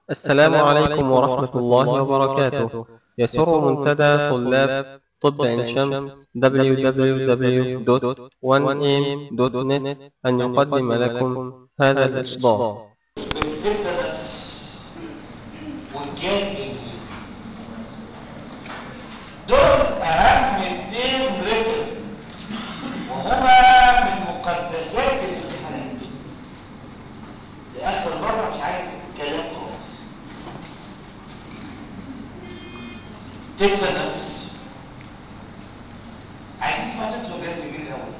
السلام عليكم ورحمة الله وبركاته يسر منتدى طلاب طب عين شمس www.1am.net أن يقدم لكم هذا الإصدار بالتتنس والجاز الانجليزي دول اهم اتنين رجل وهما من مقدسات الامتحانات لاخر مره مش عايز كلام خالص تتنس عايزين تسمع نفسه جاز الانجليزي الاول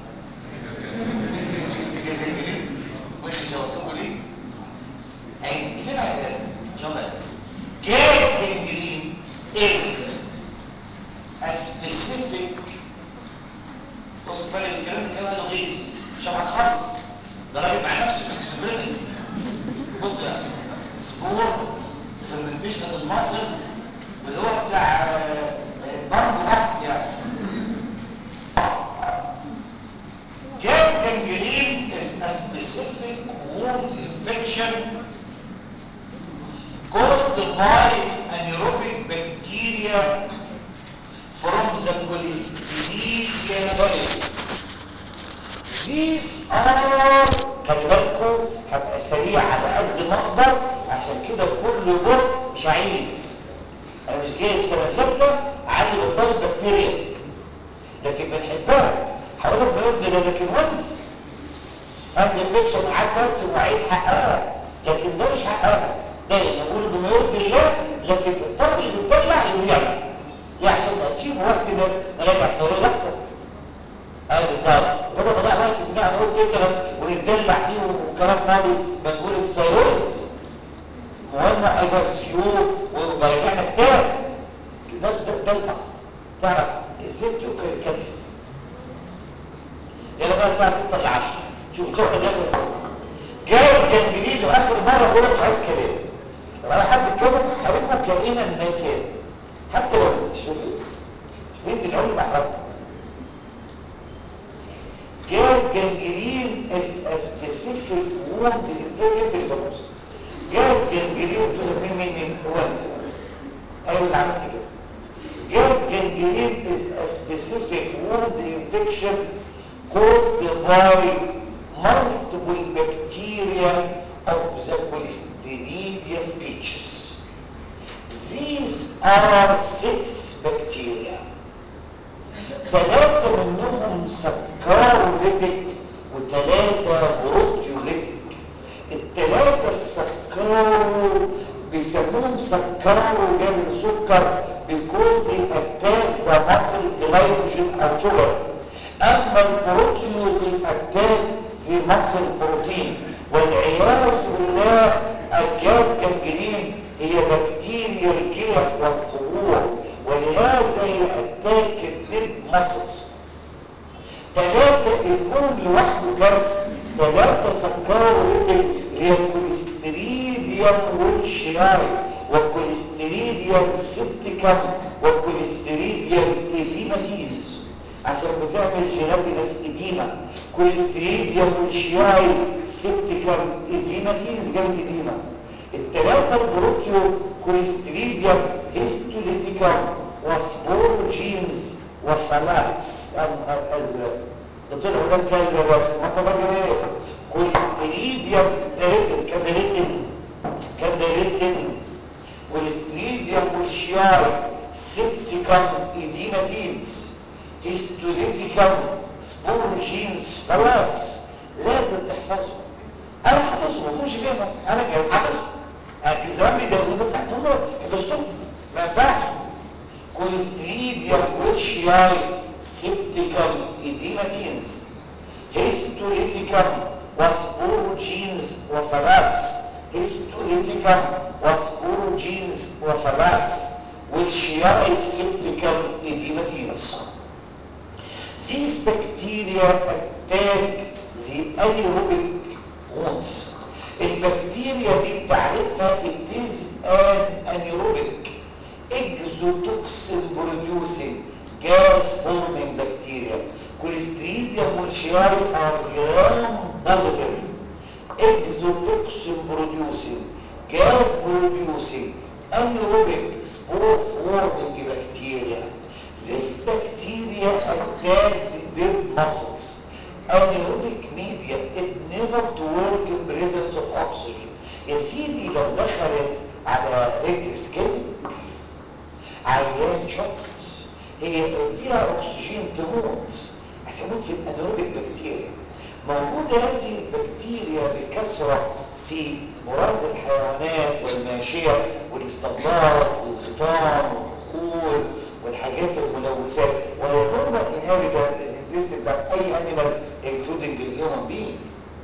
جاز الانجليزي وانت شاورتكم ليه أي هنا جمل gas gangrene is a specific بص بالك الكلام ده كلام لغيظ شبه خالص ده راجل مع نفسه سكيزوفرينيك بص يا سبور فيرمنتيشن المصل اللي هو بتاع ضرب بحت يعني gas gangrene is a specific wound infection caused by anaerobic bacteria from the Colisteria virus. These are خلي بالكم هبقى سريع على قد ما اقدر عشان كده كل بص مش هعيد انا مش جاي في سنه سته اعلم الطالب بكتيريا لكن بنحبها هقول لك بيبدا لكن وانس هذه الفكشن قعدت ارسم واعيد حقها لكن ده مش حقها دايما نقول بما يرضي الله لكن الطالب اللي بيطلع يعمل يعني عشان تشوف وقت الناس نراجع صوره احسن ايوه بالظبط بدل ما اضيع وقت في ان اقول كده بس ونتدلع فيه وكلام فاضي بنقول الثيرويد مهم ايضا سيو وبرجعنا كتاب ده ده, ده الاصل تعرف ازاي توكل الكتف يلا بقى الساعه 6 ل 10 شوف شوف الناس بس جاهز جنجليل واخر مره بقول لك مش عايز كلام لو اي حد اتكلم هحاربه كائنا ما كان حتى لو انت شوفي شوفي انت العلم احرقت جاز جنجرين is a specific wound infected virus جاز جنجرين تقول مين مين مين هو انت ايوه اللي عملت كده جاز جنجرين is a specific wound infection caused by multiple bacteria of the Colistridium species. These are six bacteria. ثلاثة منهم سكاروليتك وثلاثة بروتيوليتك. الثلاثة السكارو بيسموهم سكارو جاي سكر because they attack the muscle glycogen أو sugar. أما البروتيو they attack the muscle protein. والعياذ بالله الجاز جنجرين هي بكتيريا الجيف والقبور ولهذا يأتاك الدب مصص ثلاثة اسمهم لوحده كارثة ثلاثة سكروا ريدل هي الكوليستريديوم والشراي والكوليستريديوم سبتيكم والكوليستريديوم ايفيماتينز عشان بتعمل جيلاتينس اديمه كوليستريديوم والشياي سيبتيكم اديماتينز جنب اديمه الثلاثه البروتيو كوليستريديوم هيستوليتيكم وسبوروجينز وفلاكس انهار ازرق ده طلعوا ده كلمه بقى ما ده ايه كوليستريديوم تريتن كان ريتن كان ريتن كوليستريديوم والشياي سيبتيكم اديماتينز هيستوليتيكم سبوروجينز فلاكس لازم تحفظهم انا حافظهم ما فيهمش فيها بس انا جاي حافظهم انا زمان بيدرسوا بس عندهم حفظتهم ما ينفعش كوليستريديوم ويتشياي سيبتيكم ايديماتينز هيستوليتيكم وسبوروجينز وفلاكس هيستوليتيكم وسبوروجينز وفلاكس والشياي سيبتيكم ايديماتينز These bacteria attack the anaerobic wounds. البكتيريا دي بتعرفها it is an anaerobic exotoxin producing gas forming bacteria. Clostridium molchiari are gram positive exotoxin producing gas producing anaerobic spore forming bacteria this bacteria attacks dead muscles anaerobic medium it never to work in presence of oxygen يا سيدي لو دخلت على رجل سكين عيان شط هي فيها اكسجين تموت هتموت في الانيروبيك بكتيريا موجوده هذه البكتيريا بكثره في براز الحيوانات والماشيه والاستبلار والخيطان والحقول والحاجات الملوثات وهي نورمال انهيرتد الانتست بتاعت اي انيمال انكلودنج الهيومن بينج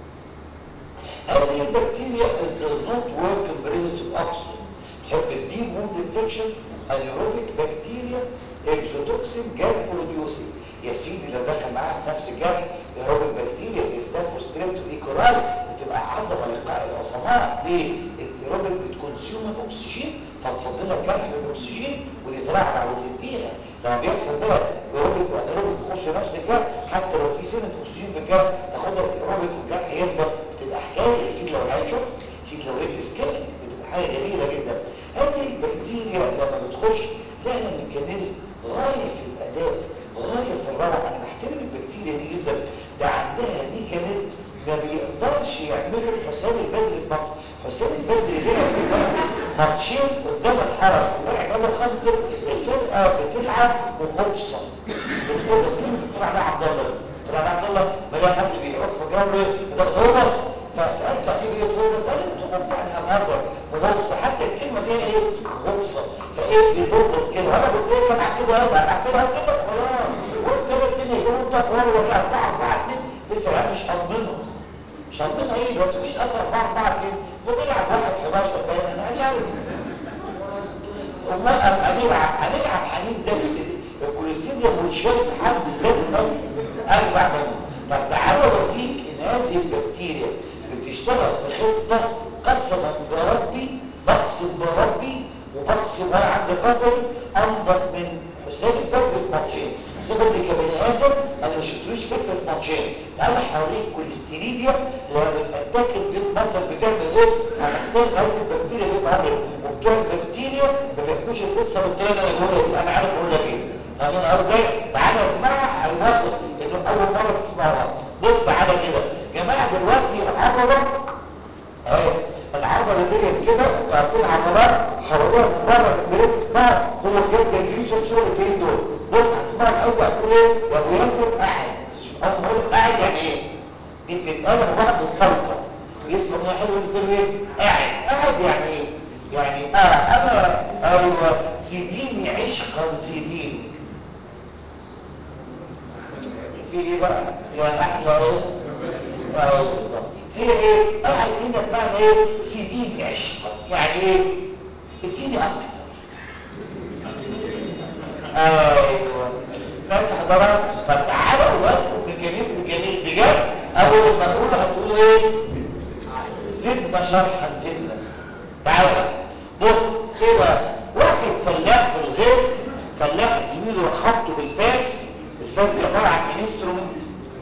هذه البكتيريا it does not work in presence of oxygen تحب الديب ووند انفكشن انيروبيك بكتيريا اكزوتوكسين جاز بروديوسنج يا سيدي لو دخل معاها في نفس الجرح ايروبيك بكتيريا زي ستافوستريبتو ايكولاي بتبقى عصبه لقاء العصماء ليه؟ الايروبيك بتكونسيوم الاكسجين فتفضلها الجرح بالاكسجين ويترعرع وتديها لما بيحصل بقى ايروبيك وانيروبيك تخش في نفس الجرح حتى لو في سنه اكسجين في الجرح تاخدها الايروبيك في الجرح يفضل بتبقى حكايه يا سيدي لو العين شفت سيدي لو رجل سكين بتبقى حاجه جميله جدا هذه البكتيريا لما بتخش لها ميكانيزم غايه في الاداء غايه في الروعه انا بحترم البكتيريا دي جدا ده عندها ميكانيزم ما بيقدرش يعمله حسام البدري في ماتش حسام البدري لعب دلوقتي ماتشين قدام الحرس وبعد هذا الخمسه الفرقه بتلعب ومبصه بتقول بس كلمه دكتور علي عبد الله دكتور علي عبد الله ما لا حد بيعرف في جوله ده غوص فسالته عليه بيقول غوص قال لي غوص يعني هنهزر وغوصه حتى الكلمه فيها ايه غوصه فايه بيغوص كده وانا قلت له كان كده انا عارفينها كده خلاص وانت الدنيا يقول انت فلان ولا 4 4 2 لسه العيال مش حاضنينه مش حاضنين ايه بس مفيش اثر 4 4 كده هو بيلعب واحد 11 باين انا عارف امال هنلعب هنلعب حنين ده الكوليستيريا منشال في حد ذاته قوي ارجع منه طب تعالى اوريك ان هذه البكتيريا بتشتغل بخطه قسما بربي بقسم بربي وبقسم وانا عند البصري انضف من حسام البدري في ماتشين حسام البدري كبني ادم انا ما شفتلوش فكره في ماتشين تعالى حوالين كوليستيريديا لما بتاتاك الديب مصر بتعمل ايه؟ هتحتاج هذه البكتيريا دي عمر وبتوع البكتيريا ما بيحكوش القصه بالطريقه اللي انا بقولها دي انا عارف اقول لك ايه فاهمين ازاي؟ تعالى اسمعها هيوصل انه اول مره تسمعها بص تعالى كده جماعه دلوقتي العضله اهي العضله ديت كده عارفين العضلات حواليها من بره البريد اسمها هو الجهاز جايين شوف شغل الجايين دول بص هتسمع الاول هتقول ايه يا ابو ياسر قاعد اول ما اقول قاعد يعني ايه دي بتتقلب بعض بالسلطه يسمع ان حلو قلت له ايه قاعد قاعد يعني ايه يعني اه انا ايوه زيديني عشقا زيديني في ايه بقى يا احلى ايه اه بالظبط هي ايه قاعد هنا بمعنى ايه سيديني عشقا يعني ايه اديني اكتر ايوه ماشي حضرتك طب تعالوا بقى ميكانيزم جميل بجد اول ما اقول هتقول ايه زدنا شرحا زدنا تعالى بص ايه بقى واحد فلاح في الغيط فلاح زميله خبطه بالفاس الفاس دي عباره عن انسترومنت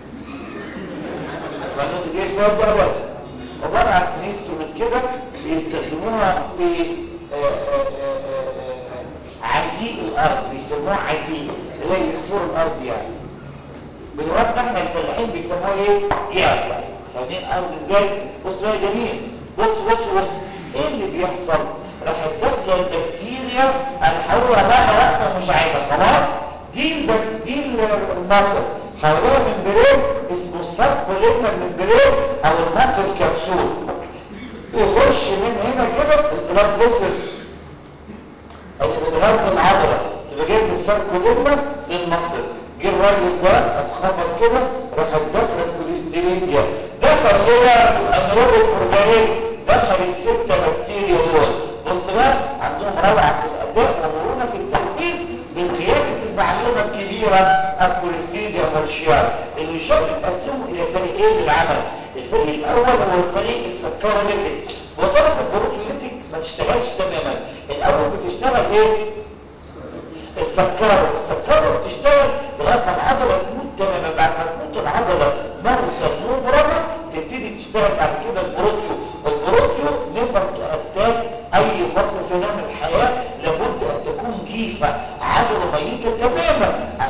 اسمعوا ايه الفاس ده بقى عباره عن انسترومنت كده بيستخدموها في آآ آآ آآ عزيء الارض بيسموها عزيء اللي هي يحفروا الارض يعني بلغتنا احنا الفلاحين بيسموها ايه يعصى فاهمين الارض ازاي بص بقى جميل بص بص بص ايه اللي بيحصل راح داخله البكتيريا الحقوها بقى وقتها مش عايزه خلاص دي البك... دي المصل حواليها ممبرين اسمه السبق لما الممبرين او المصل كبسول يخش من هنا كده البلاد فيسلز اللي بتغذي العضله تبقى جايب الساركولوما للمصل جه الراجل ده اتخبط كده راح دخل الكوليستيريديا دخل هنا الانروبيك اورجانيزم دخل الستة بكتيريا دول بص بقى عندهم روعة في الأداء ومرونة في التنفيذ بقيادة المعلومة الكبيرة الكوليستيريديا والشيار اللي يشار بتقسموا إلى فريقين للعمل الفريق الأول هو الفريق السكروليتيك وطرف البروتوليتيك ما تشتغلش تماما الأول بتشتغل إيه؟ السكرة السكرة بتشتغل لغاية ما العضلة تموت تماما بعد ما تموت العضلة موتا مبرمة تبتدي تشتغل بعد كده البروتيو البروتيو نيفر تو اتاك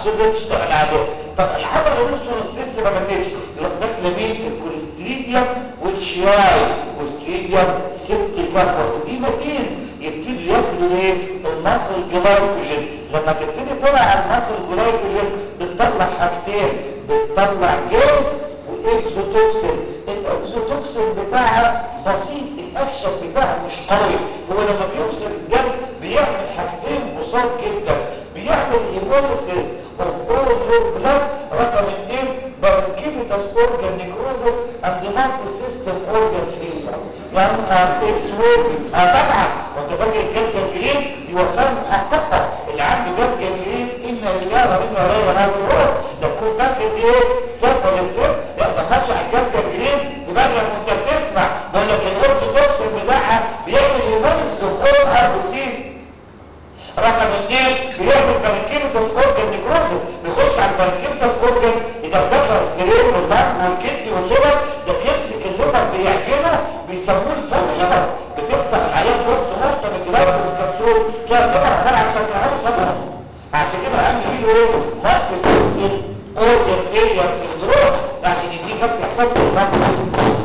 تبدا تشتغل عليه طب العضله نفسه لسه ما ماتتش يروح داخله مين الكوليستريديوم والشياي والستريديوم سيبتيكم واخديمتين يبتدوا ياكلوا ايه المصل جلايكوجين لما تبتدي تطلع المصل جلايكوجين بتطلع حاجتين بتطلع جاز واكزوتوكسين الاكزوتوكسين بتاعها بسيط الاكشن بتاعها مش قوي هو لما بيوصل الدم بيعمل حاجتين بساط جدا بيعمل هيموليسيس اوف اول يور بلاد رقم اثنين باركيميتاس اورجان نيكروزس اند مالتي سيستم اورجان فيلير يا نهار اسود اه طبعا وانت فاكر الجاز جنجرين دي وفاه محققه اللي عنده جاز جنجرين انا لله وانا اليه راجعون ده تكون فاكر دي ايه ستيب ولا ستيب لا ده ماتش على الجاز جنجرين تبقى وانت بتسمع بقول لك الهرس توكسين بتاعها بيعمل هيموليسيس اوف اول ار بي رقم اثنين بيعمل باركيمتال اورجان نيكروزس بيخش على الباركيمتال اورجان يدخل الجرين واللحم والكدني والليفر ده بيمسك الليفر بيعجنه بيسموه الفول ليفر بتفتح العيان بص نقطه من الجلايكو والكبسول كده الليفر عمال عشان تلعبوا صدرهم عشان كده قال له ايه مالتي سيستم اورجان فيلير سندروم عشان يديك بس احساس المالتي سيستم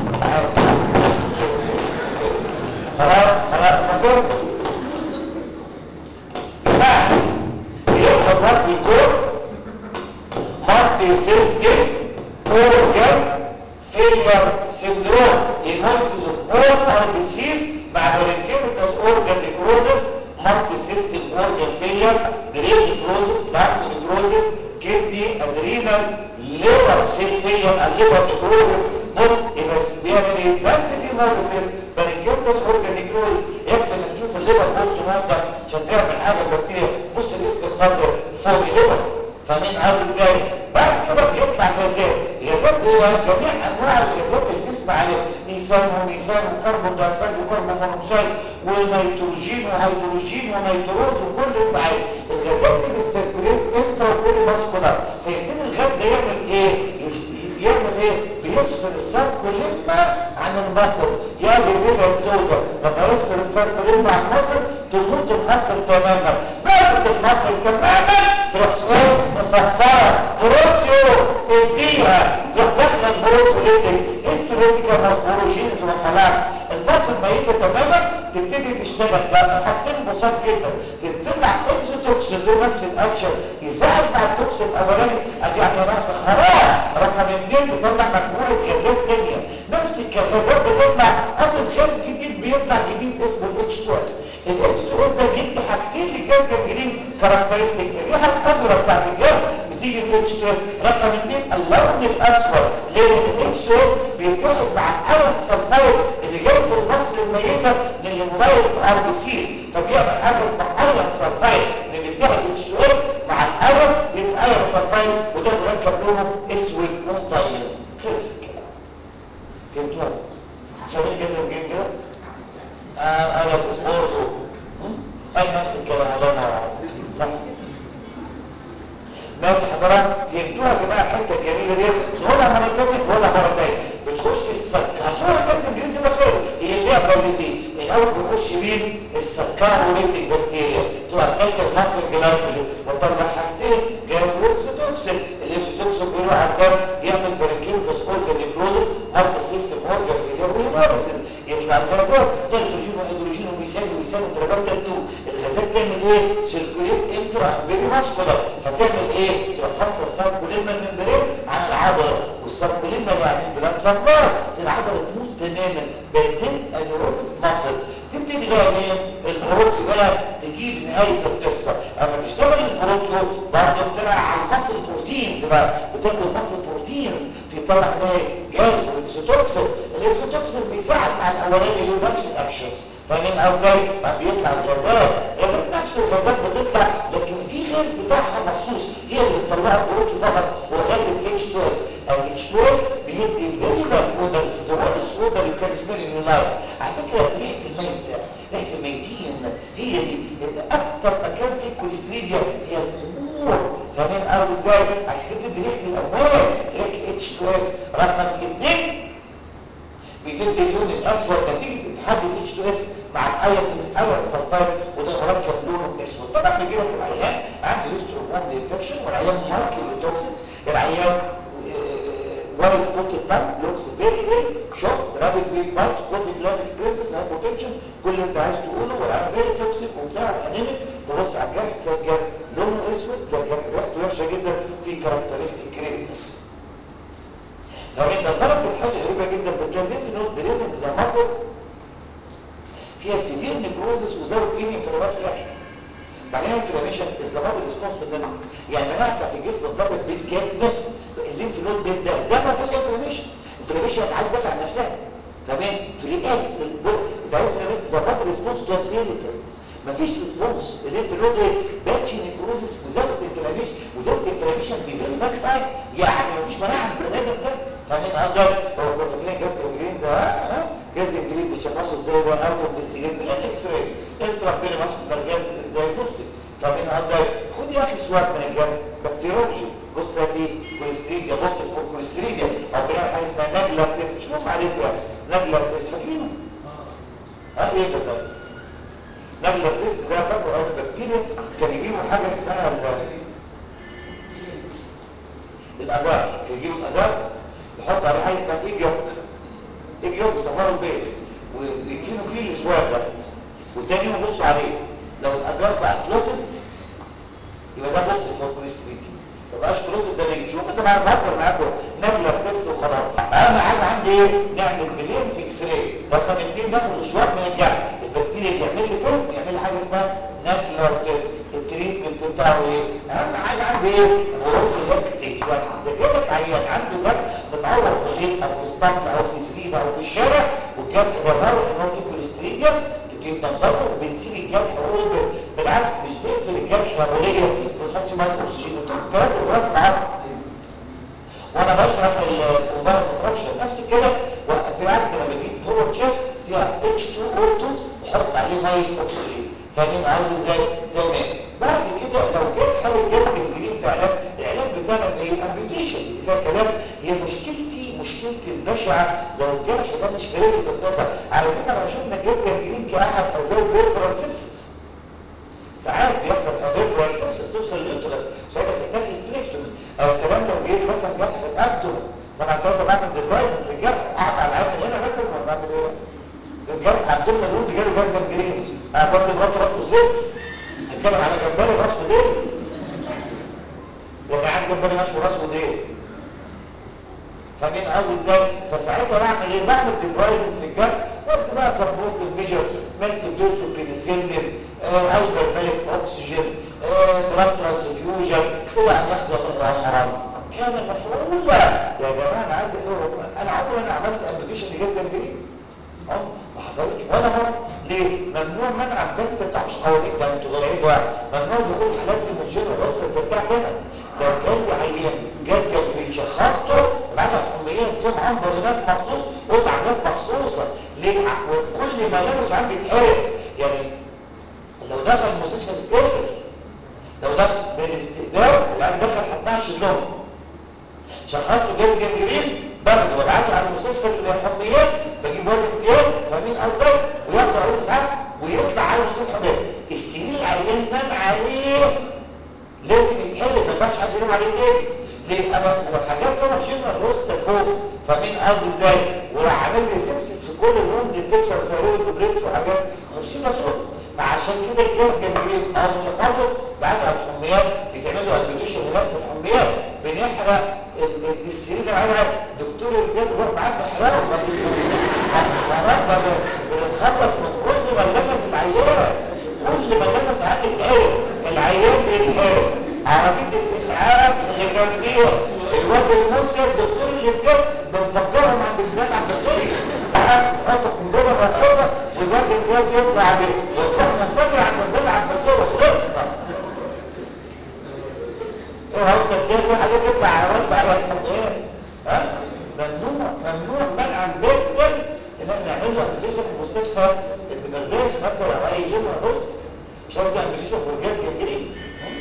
خلاص خلاص مفهوم يحصل what we call multi-system organ failure syndrome hemolysis of all RBCs مع parenchymatous organ necrosis multi-system organ failure brain necrosis lung necrosis kidney adrenal liver cell failure and liver necrosis بص يبقى بيعمل ايه بس في مورسيس parenchymatous organ necrosis يكفي انك تشوف الليفر بوست مورتم عشان تعمل حاجه بكتيريا بص الاسم القذر فوق الليفر فاهمين قصدي ازاي بعد كده بيطلع غازات الغازات دي جميع انواع الغازات اللي تسمع عليها ميثان وميثان وكربون دايوكسيد وكربون مونوكسيد ونيتروجين وهيدروجين ونيتروز وكل اللي عايز الغازات دي بتسيركوليت انترا وكل ماسكولار فيبتدي الغاز ده يعمل ايه يعمل ايه بيفصل السيركوليما عن المصل يا جديدة السوداء لما يفصل السيركوليما عن المصل تموت المصل تماما ماتت المصل تماما تروح ايه مصفرة بروتيو اديها تروح داخله البروتوليتك هيستوليتيكا ماسبوروجينز وخلاص المصل ميتة تماما تبتدي تشتغل ده حاجتين بسيط جدا تطلع اكزوتوكسين له نفس الاكشن يساعد مع التوكسين الاولاني ادي يعني ناس خلاص رقم اثنين بيطلع مجموعه غازات تانيه نفس الغازات بتطلع قطب غاز جديد بيطلع جديد اسمه الاتش 2 اس الاتش 2 اس ده بيدي حاجتين للجاز جنجرين كاركترستيك الريحه القذره بتاعت الجاز بتيجي من الاتش 2 اس رقم اثنين اللون الاسود لان الاتش 2 اس بيتحد مع الايرون سلفايد اللي جاي في المصل الميته من المميز ار بي سيز فبيعمل حاجه اسمها ايرون سلفايد اللي بيتحد اتش 2 اس مع الايرون يبقى ايرون سلفايد وده مركب لونه اسود ومطير خلص الكلام فهمتوها؟ شايفين الجزء الجيم كده؟ آه انا تسبورزو اي نفس الكلام والله انا صح ماشي حضرتك فهمتوها يا جماعه الحته الجميله دي ولا مره ثانيه ولا مره ثانيه بتخش السك عشان الجسم الجديد كده خير هي اللعبه اللي دي الاول بيخش مين السكر وريتك بكتيريا تبقى تاكل مصر جلايكوجين وتطلع حاجتين جاز واكسيتوكسين الاكسيتوكسين بيروح على الدم يعمل بريكيوتس اورجان نيكروزس مالتي سيستم اورجان فيلير وهيموريسيس يطلع الغازات نيتروجين وهيدروجين وميثان وميثان وتربات 2 الغازات تعمل ايه سيركوليت انترا بيري ماسكولار فتعمل ايه تبقى فاصله السيركوليما الممبرين عن العضله والسيركوليما يعني البلاد سمار العضله تموت تماما بيدت انيروبيك ماسل تبتدي بقى مين البروتو بقى تجيب نهايه القصه اما تشتغل البروتو برضه بتلعب على المصل بروتينز بقى بتاكل مصل بروتينز بيطلع ايه جاز والاكسوتوكسين الاكسوتوكسين بيساعد مع الاولاني له نفس الاكشنز فاهمين ازاي ما بيطلع الغازات غازات نفس الغازات بتطلع لكن في غاز بتاعها مخصوص هي اللي بتطلعها البروتو فقط هو غاز الاتش 2 اس الاتش 2 اس بيدي فيري باد اودرز ذا ورست اودر يو كان سميل ان لايف على فكره ريحه الميت ده ريحه الميتين هي دي اكتر مكان فيه كوليستريديا هي القبور فاهمين قصدي ازاي عشان كده بتدي ريحه الاموال ريحه اتش 2 اس رقم اثنين بتدي اللون الاسود نتيجه حد الاتش 2 اس مع الايرون الايرون سلفايد وده مركب لونه اسود طبعا بيجي لك العيان عنده هيستوري اوف انفكشن والعيان ماركل توكسيك العيان وايت بوكيت بان لوكس فيري فيري شوك رابيد بيج بايتس كوفيد لاب اكسبيرينس هايبوتنشن كل اللي انت عايز تقوله والعيان فيري توكسيك وبتاع انيميك تبص على الجرح تلاقي الجرح لونه اسود تلاقي الجرح ريحته وحشه جدا في كاركترستيك كريمنس فانت درجه حاجه غريبه جدا بتكلم في نوت دريننج ذا ماسل فيها سيفير نيكروزس وزود جين انفلاماتوري اكشن بعدين انفلاميشن الزباب ريسبونس بالنسبه يعني المناعه بتاعت الجسم اتضربت بالجزمه الليمف نود بيت ده ده ما فيش انفلاميشن انفلاميشن عايز تدافع عن نفسها تمام ترياكت ده انفلاميشن زباب ريسبونس ده بيريتال مفيش ريسبونس الليمف نود ايه باتشي نيكروزس وزود انفلاميشن وزود انفلاميشن دي فيري باك سايد يعني مفيش مناعه في البني ادم ده فاهمين قصدي هو كنا فاكرين جهاز الجنجرين ده ها جهاز الجنجرين بتشخصه ازاي ده اوت انفستيجيت بالاكس راي انت ربنا ماسك ده جهاز دايجنوستيك فاهمين قصدي خد يا اخي سواب من الجهاز بكتيرولوجي بص ده في كوليستريديا بص فوق كوليستريديا او بنعمل حاجه اسمها نجلر تيست مش مهم عليكم يعني نجلر تيست فاكرينه ها ايه ده ده نجلر تيست ده فاكره اول بكتيريا كان يجيبوا حاجه اسمها الاجار كان يجيبوا الاجار يحط عليه حاجه اسمها ايج يوك ايج يوك يصفروا البيت ويدفنوا فيه الاسواد ده وتاني يوم يبصوا عليه لو الاجار بقى كلوتد يبقى ده بوست فور كوليستريتي ما بقاش كلوتد ده نيجي شوف انت معاك بهزر معاكم نجلر تيست وخلاص اهم حاجه عندي ايه نعمل بلين اكس راي رقم اثنين ناخد اسواد من الجرح البكتيريا بيعمل لي فيلم يعمل لي حاجه اسمها نجلر تيست التريتمنت بتاعه ايه اهم حاجه عندي ايه غروف اللاكتيك يعني اذا جالك عيان عنده جرح متعور في الغيط او في اسطمبة او في سرير او في الشارع والجرح ده معروف ان هو فيه كوليستريديا تبتدي تنضفه وبنسيب الجرح اوبن بالعكس مش تقفل الجرح هرمونيه بتحط ميه اكسجين الكلام ده زمان في العالم وانا بشرح الموبايل ديفراكشن نفس كده وبالعكس لما بجيب فورورد شيف فيها اتش 2 او 2 وحط عليه ميه اكسجين فاهمين عاوز ازاي تمام بعد كده لو كان حاله جذب الجرين في علاج العلاج بتاعنا ايه امبيوتيشن اللي فيها كلام هي مشكلتي مشكلتي البشعه لو الجرح ده مش في رجل القطع على فكره انا شفنا الجذب الجرين كاحد اسباب بيربرال سيبسس ساعات بيحصل بيربرال سيبسس توصل للانتراس ساعتها تحتاج استريكتومي او سلام لو جه مثلا جرح في الابدومن طبعا ساعتها بعمل ديبرايفنت للجرح قاعد على العين هنا مثلا ولا بعمل ايه؟ الجرح عندنا النور جاله جهاز جنجرين انا برضه مراته راسه ست اتكلم على جمبري راسه ليه وقاعد جمبري ماشي راسه ليه فاهمين قصدي ازاي فساعتها بعمل ايه بعمل ديبرايفنت للجرح قلت بقى سبورت الميجر ماسك دوز وبنسلين هايبر مالك اكسجين بلاد ترانسفيوجن هو ان يخضع الامراض كان المفروض يا جماعه انا عايز اقول انا عمري انا عملت ابلكيشن لجهاز جنجرين ما حصلتش ولا مره ليه؟ ممنوع منع البنت ما تعرفش قوانين ده انتوا ضايعين واحد ممنوع دخول حالات المنشنه والوصل تصدق كده لو كان في عيان جاز جنجرين شخصته بعد الحميات دي معاهم برنامج مخصوص قلت عمليات مخصوصه ليه؟ وكل ما لمس عندي اتحرق يعني لو دخل المستشفى تتقفل لو ده بالاستقبال العيان دخل حطها شيزلون شخصته جاز جنجرين باخده وابعته على المستشفى الحميات بجيب واد امتياز فاهمين قصدي وياخده عيون ساعات ويطلع على المستشفى الحميات السرير العيان نام عليه لازم يتقلب ما ينفعش حد ينام عليه تاني ليه انا لو حاجات انا شلنا الروست فوق فاهمين قصدي ازاي وراح عامل لي سيبسس في كل الروم ديتكشن ثيرويد وبريست وحاجات مصيبه سوداء فعشان كده الجهاز جنجرين او مش هتحافظ بعد الحميات بيتعمل له ابلكيشن هناك في الحميات بنحرق السرير العيان دكتور الجهاز بيروح معاك بحرقه خراب بنتخلص من كل ما لمس العيان كل ما لمس عقل اتقلب العيان بيتحرق عربيه الاسعاف اللي كان فيها الواد المصري الدكتور اللي بجد بنفكرهم عند الجامعه العباسيه تحط قنبله مركبه والواد الجهاز يطلع عليه وتروح منفجر عند الجامعه العباسيه وخلصنا ايه هو الجهاز حاجه تطلع على رد على الحميات ها ممنوع ممنوع منعا باتا ان احنا نعمل له ابلكيشن في مستشفى الدمرداش مثلا او اي جيم ولا مش لازم ابلكيشن في الجهاز جنجرين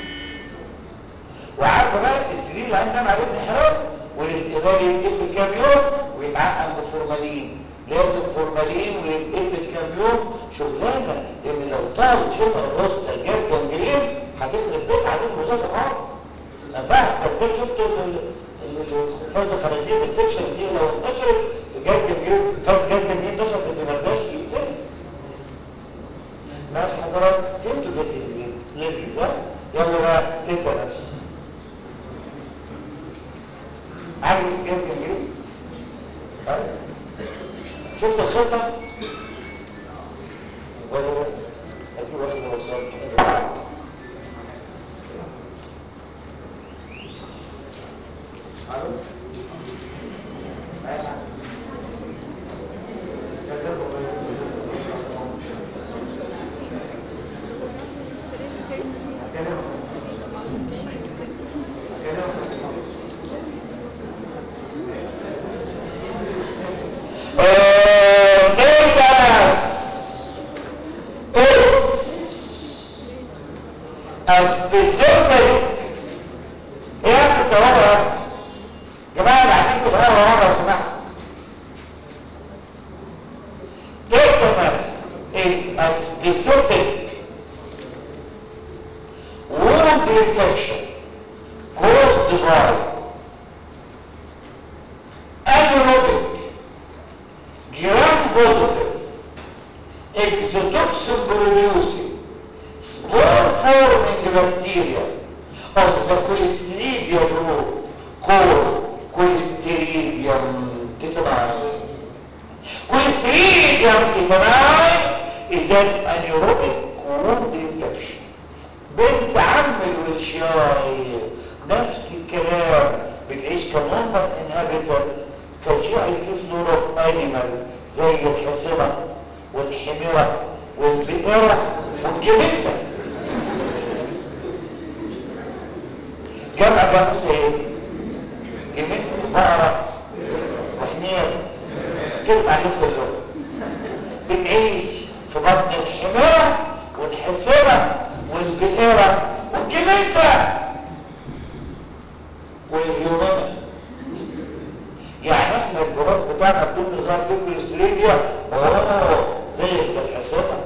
وعارفه بقى السرير اللي عندنا عليه انحراف والاستقبال يديه في كام يوم ويتعقم بفورمالين لازم فورمالين ويتقفل كام يوم شغلانه لان لو طال شغل الوسط الجهاز جنجرين هتخرب بيت عليك مزازه خالص ما ينفعش البيت شفتوا الخفاز الخنازير الانفكشن دي لو انتشرت في جهاز جنجرين فاز جهاز جنجرين انتشر في الدمرداش يقفل ماشي حضرتك فهمتوا جهاز جنجرين لذيذ ها يلا بقى تيتانس عارف جهاز جنجرين شفت الخطة ولا لا اجيب واحد ما وصلت specific ايه انت ورا جماعه اللي قاعدين في القهوه ورا لو سمحتوا tetanus is a specific wound infection caused by anaerobic gram-positive exotoxin producing spore-forming bacteria of the Clostridium group called Clostridium tetani. Clostridium tetani is an anaerobic wound infection. بنت عم الوشاي نفس الكلام بتعيش كنورمال انهابيتنت كجيعي فلور اوف انيمال زي الحصنه والحميره والبقره والجميسه جمع جاموسه ايه؟ جميسه بقره وحمير كده اتعلمت اللغه بتعيش في بطن الحميره والحصنه والبقره والجميسه واليومنه يعني احنا الجراف بتاعنا بدون نظام فكر استراليا اوه زي زي الحصنه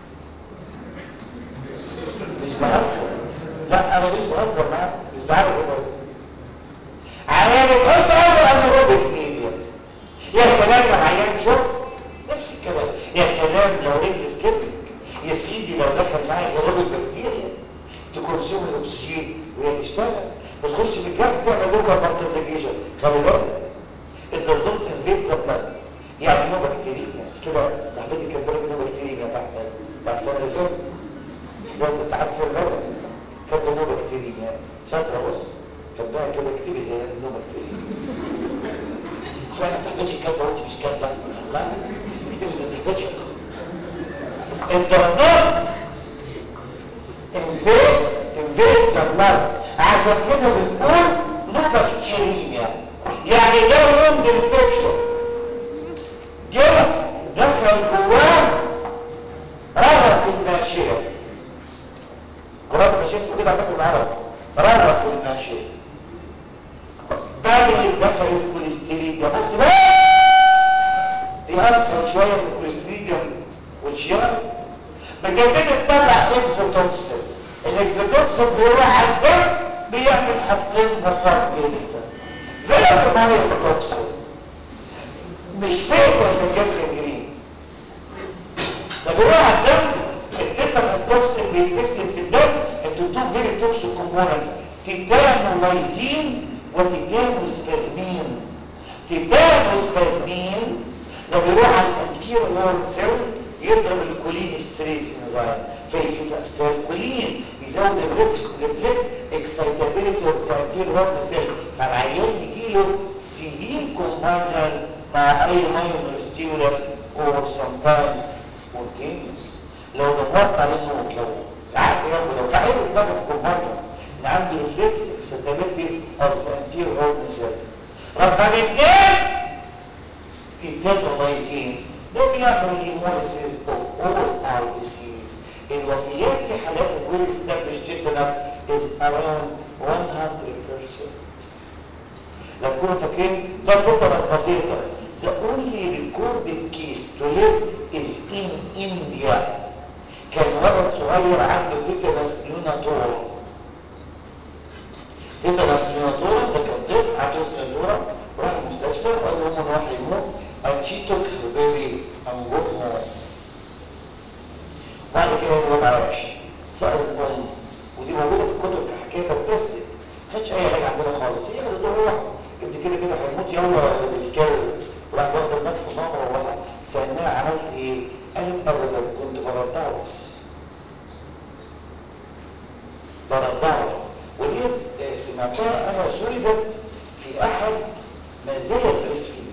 مش بهزر لا انا مش بهزر معاك مش بعرف ايه بهزر عيان بتحب هذا الانروبيك ميديا يا سلام لو عيان شرط نفس الكلام يا سلام لو رجل سكيبك يا سيدي لو دخل معايا غيروبيك بكتيريا تكونسوم الاكسجين وهي تشتغل بتخش في الجرح تعمل لوكال مالتيبليكيشن خلي بالك انت ضد انفيت ذا بلاد يعني نوع بكتيريا كده صاحبتي كانت بالك نوع بكتيريا تحت تحت السنه اللي فاتت ده اتحاد سير بدن كانت نوع بكتيريا شاطره بص كاتباها كده اكتبي زي نوع بكتيريا سمعت صاحبتي كاتبه وانت مش كاتبه الله اكتبي زي صاحبتك انت ضد انفيت انفيت ذا بلاد عشان كده بنقول نوع بكتيريا يعني ده وند انفكشن جه دخل جواه رأس الماشية رأس الماشية اسمه كده عندكم بالعربي رأس الماشية بعد اللي دخل الكوليستيريديا بص بقى دي اسهل شوية من الكوليستيريديا والشيار بتبتدي تطلع اكزوتوكسين الاكزوتوكسين بيروح على الدم بيعمل حاجتين بساط جدا فين الميه التوكسين مش فاكر زي الجهاز الجنجرين ده بيروح على الدم التيتانس توكسين بيتقسم في الدم انتو تو فيري توكسيك كومبوننتس تيتانولايزين وتيتانوسبازمين تيتانوسبازمين ده بيروح على الانتيريور هورن سيل يضرب الكولين ستريس انزايم فيزيد الكولين يزود الريفلكس اكسايتابيليتي اوف ذا انتيريور هورن سيل فالعيان يجيله سيفير كومباينرز مع اي ماينور ستيمولس اور سم تايمز سبونتينيوس لو دورت على انه لو ساعات ياخد لو تعالوا دماغه في كومباينرز ان عنده ريفلكس اكسايتابيليتي اوف ذا انتيريور هورن سيل رقم اثنين تيتانولايزين ده بيعمل هيموليسيس اوف اول ار بي سيز الوفيات في حالات الويل استابلش تيتانس از اراوند 100% لو تكونوا فاكرين ده تيتانس بسيطه the only recorded case to live is in India كان ولد صغير عنده تيتانس نيوناتورا تيتانس نيوناتورا ده كان طفل عنده تيتانس نيوناتورا راح المستشفى وقال لهم انه راح يموت and she took her baby and go home بعد كده الواد عاش سأل الأم ودي موجودة في الكتب كحكاية فانتاستيك ما خدش أي حاجة عندنا خالص هي خدت دور واحد ابني كده كده هيموت يلا بالكلب وراح واخد المدخل وماما وراها سألناها عملت إيه؟ قالت أبدا كنت برضعه بس برضعه بس ودي آه، سمعتها أنا سولدت في أحد مزايا البريست فيدنج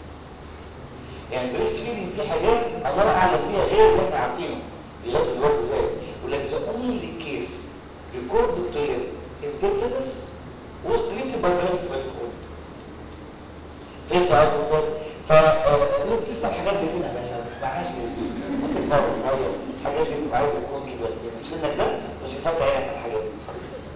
يعني البريست فيدنج في حاجات الله أعلم بيها غير اللي احنا عارفينه بيغذي الوقت ازاي يقول لك the only case recorded to live in tetanus was treated by breast milk only فهمت قصدي ازاي؟ فلو بتسمع الحاجات دي هنا يا باشا ما تسمعهاش ليه؟ ممكن تمر شويه الحاجات دي بتبقى عايزه تكون كبرت يعني في سنك ده مش فاتح عينك على الحاجات دي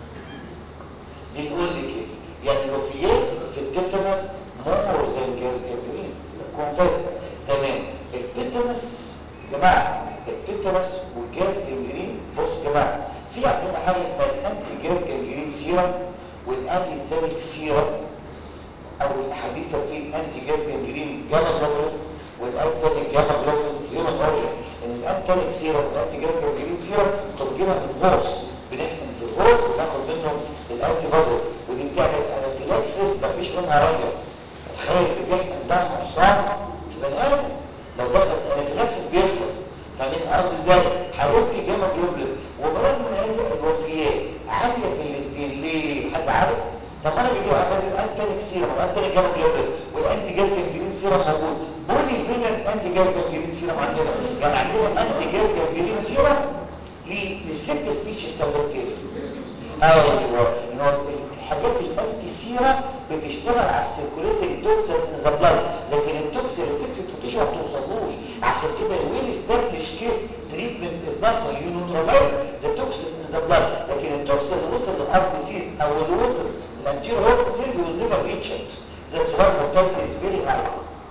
دي الاونلي كيس يعني الوفيات في التيتانس مور زي الجهاز جنجرين كونفيرم تمام التيتانس يا جماعه التيتانس والجهاز جنجرين بصوا يا جماعه في عندنا حاجه اسمها الانتي جهاز جنجرين سيرم والانتي تانيك سيرم او الحديثه في الانتي جهاز جنجرين جاما جلوبولين والانتي جاما جلوبولين هيومن اوريجن ان الانتي سيرم والانتي جهاز جنجرين سيرم بتجيبها من الهورس بنحقن في الهورس وناخد منه الانتي بوديز ودي بتعمل انافيلاكسس مفيش منها راجع تخيل بتحقن دم حصان في بني ادم لو دخل في انافيلاكسس بيخلص فاهمين قصدي ازاي؟ حاولت في جاما جلوبولين وبرغم من هذه الوفيات عاليه في الاثنين ليه؟ حد عارف؟ طب انا بيجي اعمل الانتي سيرم والانتي جاما جلوبولين والانتي جاز جنجرين سيرم موجود بولي فيلنت انتي جاز جنجرين سيرم عندنا يعني عندنا انتي جاز جنجرين سيرم لست سبيتشز كبكتيريا ايوه إن هو الحاجات الانتي سيرم بتشتغل على السيركوليتنج توكسين ان ذا بلاد لكن التوكسين اللي تكسد في التيشو ما بتوصلوش عشان كده الويل استابليش كيس تريتمنت از ناسل يو نيوترلايز ذا توكسين ان ذا بلاد لكن التوكسين اللي وصل للار بي سيز او اللي وصل للانتيرو هورت سيل ويل نيفر ريتش ات ذاتس واي mortality is very high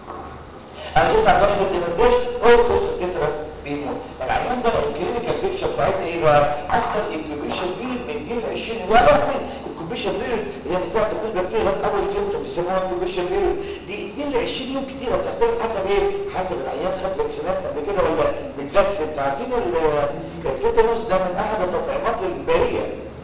عشان تعتمد الدمرداش هو كورس تترس بيموت العيان ده الكلينيكال بيكشر بتاعتنا ايه بقى افتر انكوبيشن بيريد من جيل 20 ولا من الانكوبيشن بيريد هي من ساعه دخول البكتيريا اول سيمتوم بيسموها انكوبيشن بيريد دي جيل 20 يوم كتير بتختلف حسب ايه حسب العيان خد فاكسينات قبل كده ولا متفاكسن انتوا عارفين التيتانوس ده من احد التطعيمات البريه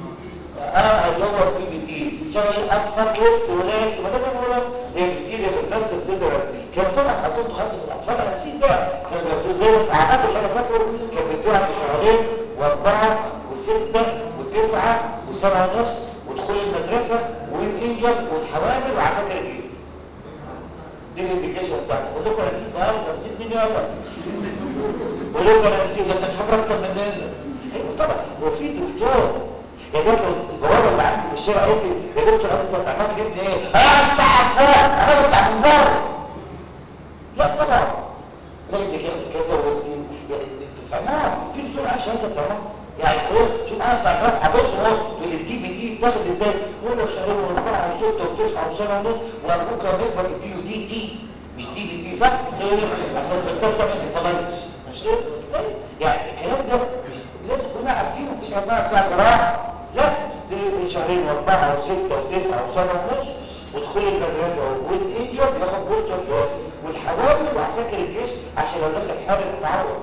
اه اللي هو الدي بي تي شغل اطفال لسه وناس وما ده بيقولوا هي تفتيريا في الناس السيدرس كان طبعا اظن خدت في الاطفال انا نسيت بقى كانوا بياخدوه زي الساعات اللي انا فاكره كان بيدوها في شهرين واربعه وسته وتسعه وسبعه ونص ودخول المدرسه والانجل والحوامل وعساكر الجيش دي الانديكيشنز بتاعتك بقول لكم انا نسيت خالص نسيت مين يلا بقول لكم انا نسيت ده انت تفكر اكتر مننا ايوه طبعا هو في دكتور يا جات البوابه اللي عندي في الشارع قالت لي يا دكتور انت عملت لي ايه؟ اه افتح اطفال انا بتاع من بره لا طبعا لا انت كده كذا ودي يعني تفهمها في دكتور عارف انت بتعمل يعني تقول شوف انا بتاع كام حافظهم اهو تقول الدي بي دي بتاخد ازاي؟ يقول له شهرين واربعه وسته وتسعه وسنه ونص وابوك بيكبر تديله دي تي مش دي بي تي صح؟ عشان تكتسب انكفالايتس مش كده؟ يعني الكلام ده مش لازم كلنا عارفينه مفيش حاجه اسمها بتاع جراحه لا تديله شهرين واربعه وسته وتسعه وسنه ونص ودخول المدرسه والانجر ياخد بورتر والحوامل وعساكر الجيش عشان لو دخل حارب يتعور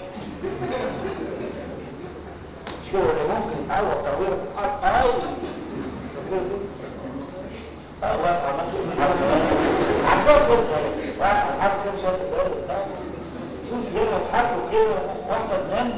مش كده ده ممكن يتعور تعويره في الحرب ايوه اه واقف على نفس الحرب عجبك انت واقف على الحرب كده مش واخد باله سوسي جاي الحرب وكده واحمد نام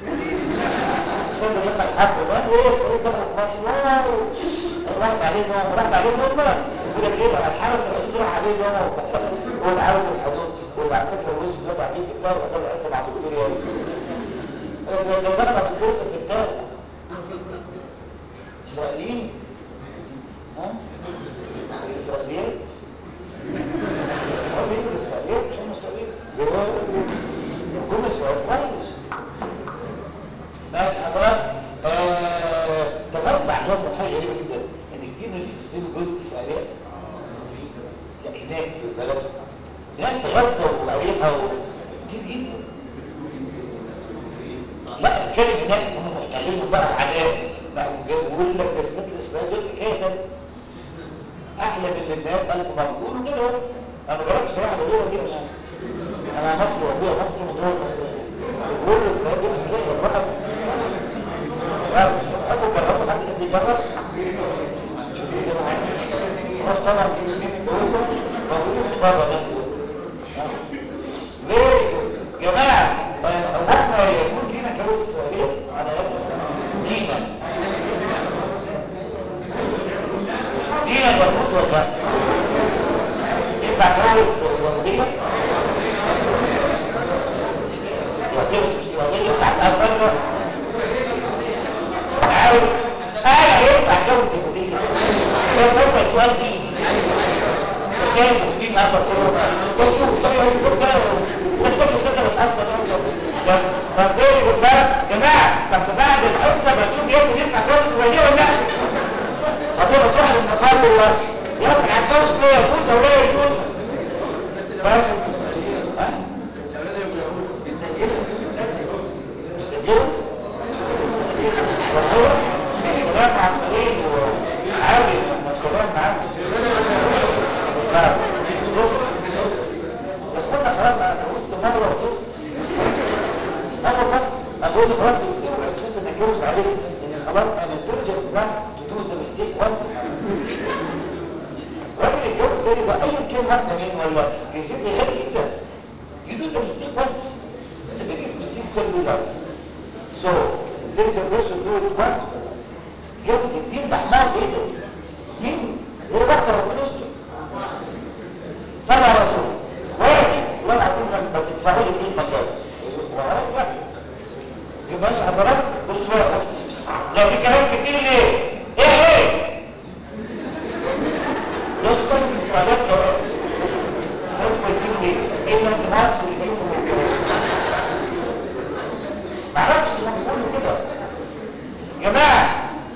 كده دخل الحرب نام ايه سعيد دخل في مصر واو راحت عليه نوم راحت عليه نوم يقول لك ايه بقى الحرس الحدود راح عليه نوم هو اللي عاوز الحدود والعساكر الوسط دلوقتي قاعدين في الدار وقالوا له اسف على الدكتور يا ده دخل الدكتور في الدار اسرائيليين ها الاسرائيليات هو بيجوا الاسرائيليات مش هم اسرائيل هم اسرائيل كويس ماشي حضرتك تمتع لهم حاجه غريبه جدا ان الدين الفلسطيني جزء اسرائيليات لا هناك في البلد هناك في غزه واريحا و... كتير جدا لا بتكلم هناك هم محتلين بقى العذاب بيقول لك ده الست الاسرائيلي دول حكايه تانيه احلى من اللبنانات الف ما بيقولوا كده اهو. انا جربت صراحه الدوله دي انا انا مصري وابويا مصري ودول مصري بيقول له اسرائيل دول حكايه الواحد ابو جربوا حد يحب يجرب رحت طبعا كده كده اتجوزهم موجودين في بره ده فيري جود جماعه آه، هو احنا يجوز لينا نتجوز اسرائيليه على اساس دينا دينا يجوز ولا لا؟ ينفع اتجوز يهوديه؟ يهوديه مش اسرائيليه بتاعت افريقيا عارف انا ينفع اتجوز يهوديه بس بس سؤال ديني شايف مسكين اثر كله بص بص بص كده مش اصلا بس فبيقول بقى جماعه طب بعد الحصه ما تشوف ياسر ينفع اتجوز اسرائيليه ولا لا هتبقى تروح للنقابه ولا ياسر هتجوز ليه يجوز او لا يجوز بس ها بيسجلوا والله سلام مع اسرائيل وعادي احنا في سلام معاهم بس كنت خلاص انا اتجوزت مره وطول مره بقى اقول لمراتي اوعي تخاف ان اتجوز عليك ان خلاص انا الدرجه ده تو دو ذا ميستيك وانس راجل يتجوز تاني ده ايا كان واحده مين ولا جنسيته غالي جدا you do the mistake once it's the biggest mistake you can do in life so there is a person do it once جوز الدين ده حمار ايه ده دين غير واحده ربنا يستر صلى على رسول واحد والله العظيم لما تدفعوا لي فلوس ما اتجوز ورايا واحد يبقى ماشي حضرتك بص بقى بص بص لو في كلام كتير ليه؟ ايه ايه؟ لو تصلي في السعودات كمان تصلي كويسين ليه؟ ايه اللي انت ماركس اللي فيهم معرفش هم بيقولوا كده جماعه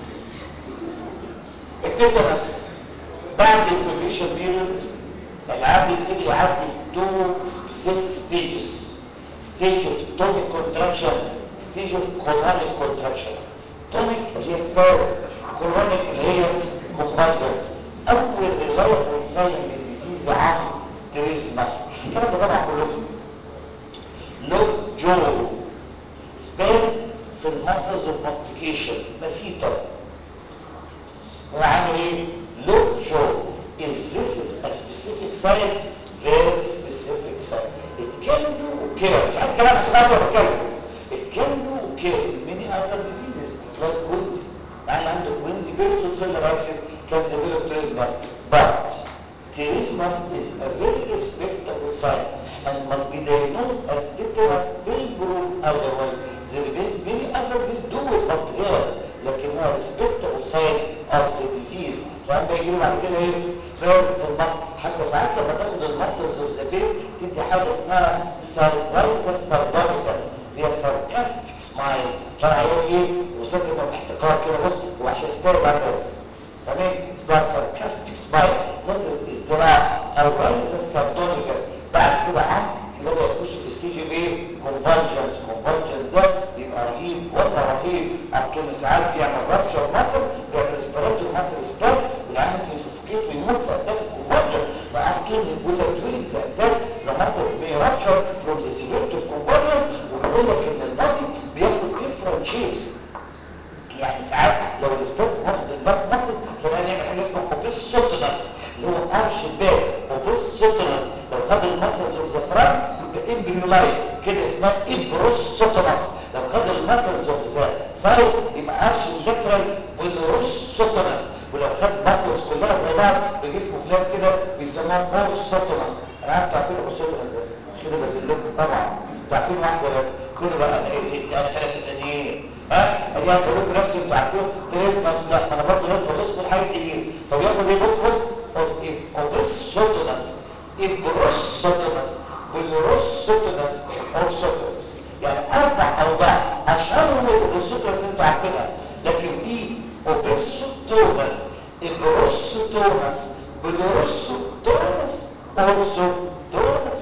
التيتانس بعد الكوبريشن بيريود العاب يبتدي يعدي تو سبيسيفيك ستيجز ستيج اوف تونيك كونتراكشن ستيج اوف كورونيك كونتراكشن تونيك اللي هي سباز كورونيك اللي هي كونفالجنس اول ريلايبل ساين للديزيز عن تريزماس الكلام ده طبعا كلكم لو جو سباز في المسلز اوف ماستيكيشن مسيطر وعامل ايه look show is this is a specific sign very specific sign it can do care مش عايز كلام عشان اقدر اتكلم it can do care in many other diseases like Quincy يعني عنده Quincy Berthold cellulitis can develop teresmus but teresmus is a very respectable sign and must be diagnosed as tetanus till proved otherwise there is many other diseases do it but rare لكنها respectable sign of the disease فهم بيجيبوا بعد كده ايه سبيرز في المصر حتى ساعات لما تاخد المصرز اوف ذا فيس تدي حاجه اسمها سارفايزس ساردونيكس اللي هي ساركاستيك سمايل كان عيال ايه وصلت انه باحتقار كده بص هو عشان سبيرز عندها تمام اسمها ساركاستيك سمايل نظر ازدراع او رايزس ساردونيكس بعد كده عم بدأ يخش في السي جي بي كونفالجنس كونفالجنس ده بيبقى رهيب ولا رهيب عبتون ساعات بيعمل رابشر مصر بيعمل اسبراتور مصر سباس والعيال ممكن يسفكيت ويموت في اتاك كونفالجن وعبتون يقول لك during the attack the muscles may rupture from the severity of convulsion وبيقول لك ان البادي بياخد different shapes يعني ساعات لو الاسباس واخد الباك ماسس فبقى نعمل حاجه اسمها اوبيس سوتنس اللي هو ارش الباك اوبيس سوتنس لو خد الماسلز اوف ذا فرونت يبقى امبريولايت كده اسمها ابروس سوتنس لو خد الماسلز اوف ذا سايد يبقى ارش اللاترال بولروس سوتنس ولو خد ماسلز كلها زي بعض بجسمه فلان كده بيسموها اورس سوتنس انا عارف تعرفين اورس سوتنس بس مش كده بس لكم طبعا تعرفين واحده بس كل بقى انا ايه انا ثلاثه تانيين ها ادي انت لكم نفسي انتوا عارفين تريزماس لا ما انا برضه لازم اصبر حاجه كتير طب ياخد ايه بص بص اوبس سوتنس ابروس سوتنس بلوروس سوتنس او سوتنس يعني اربع اوضاع اشهرهم الاوبسوتنس انتوا عارفينها لكن في اوبسوتونس ابروسوتونس بلوروسوتونس اورسوتونس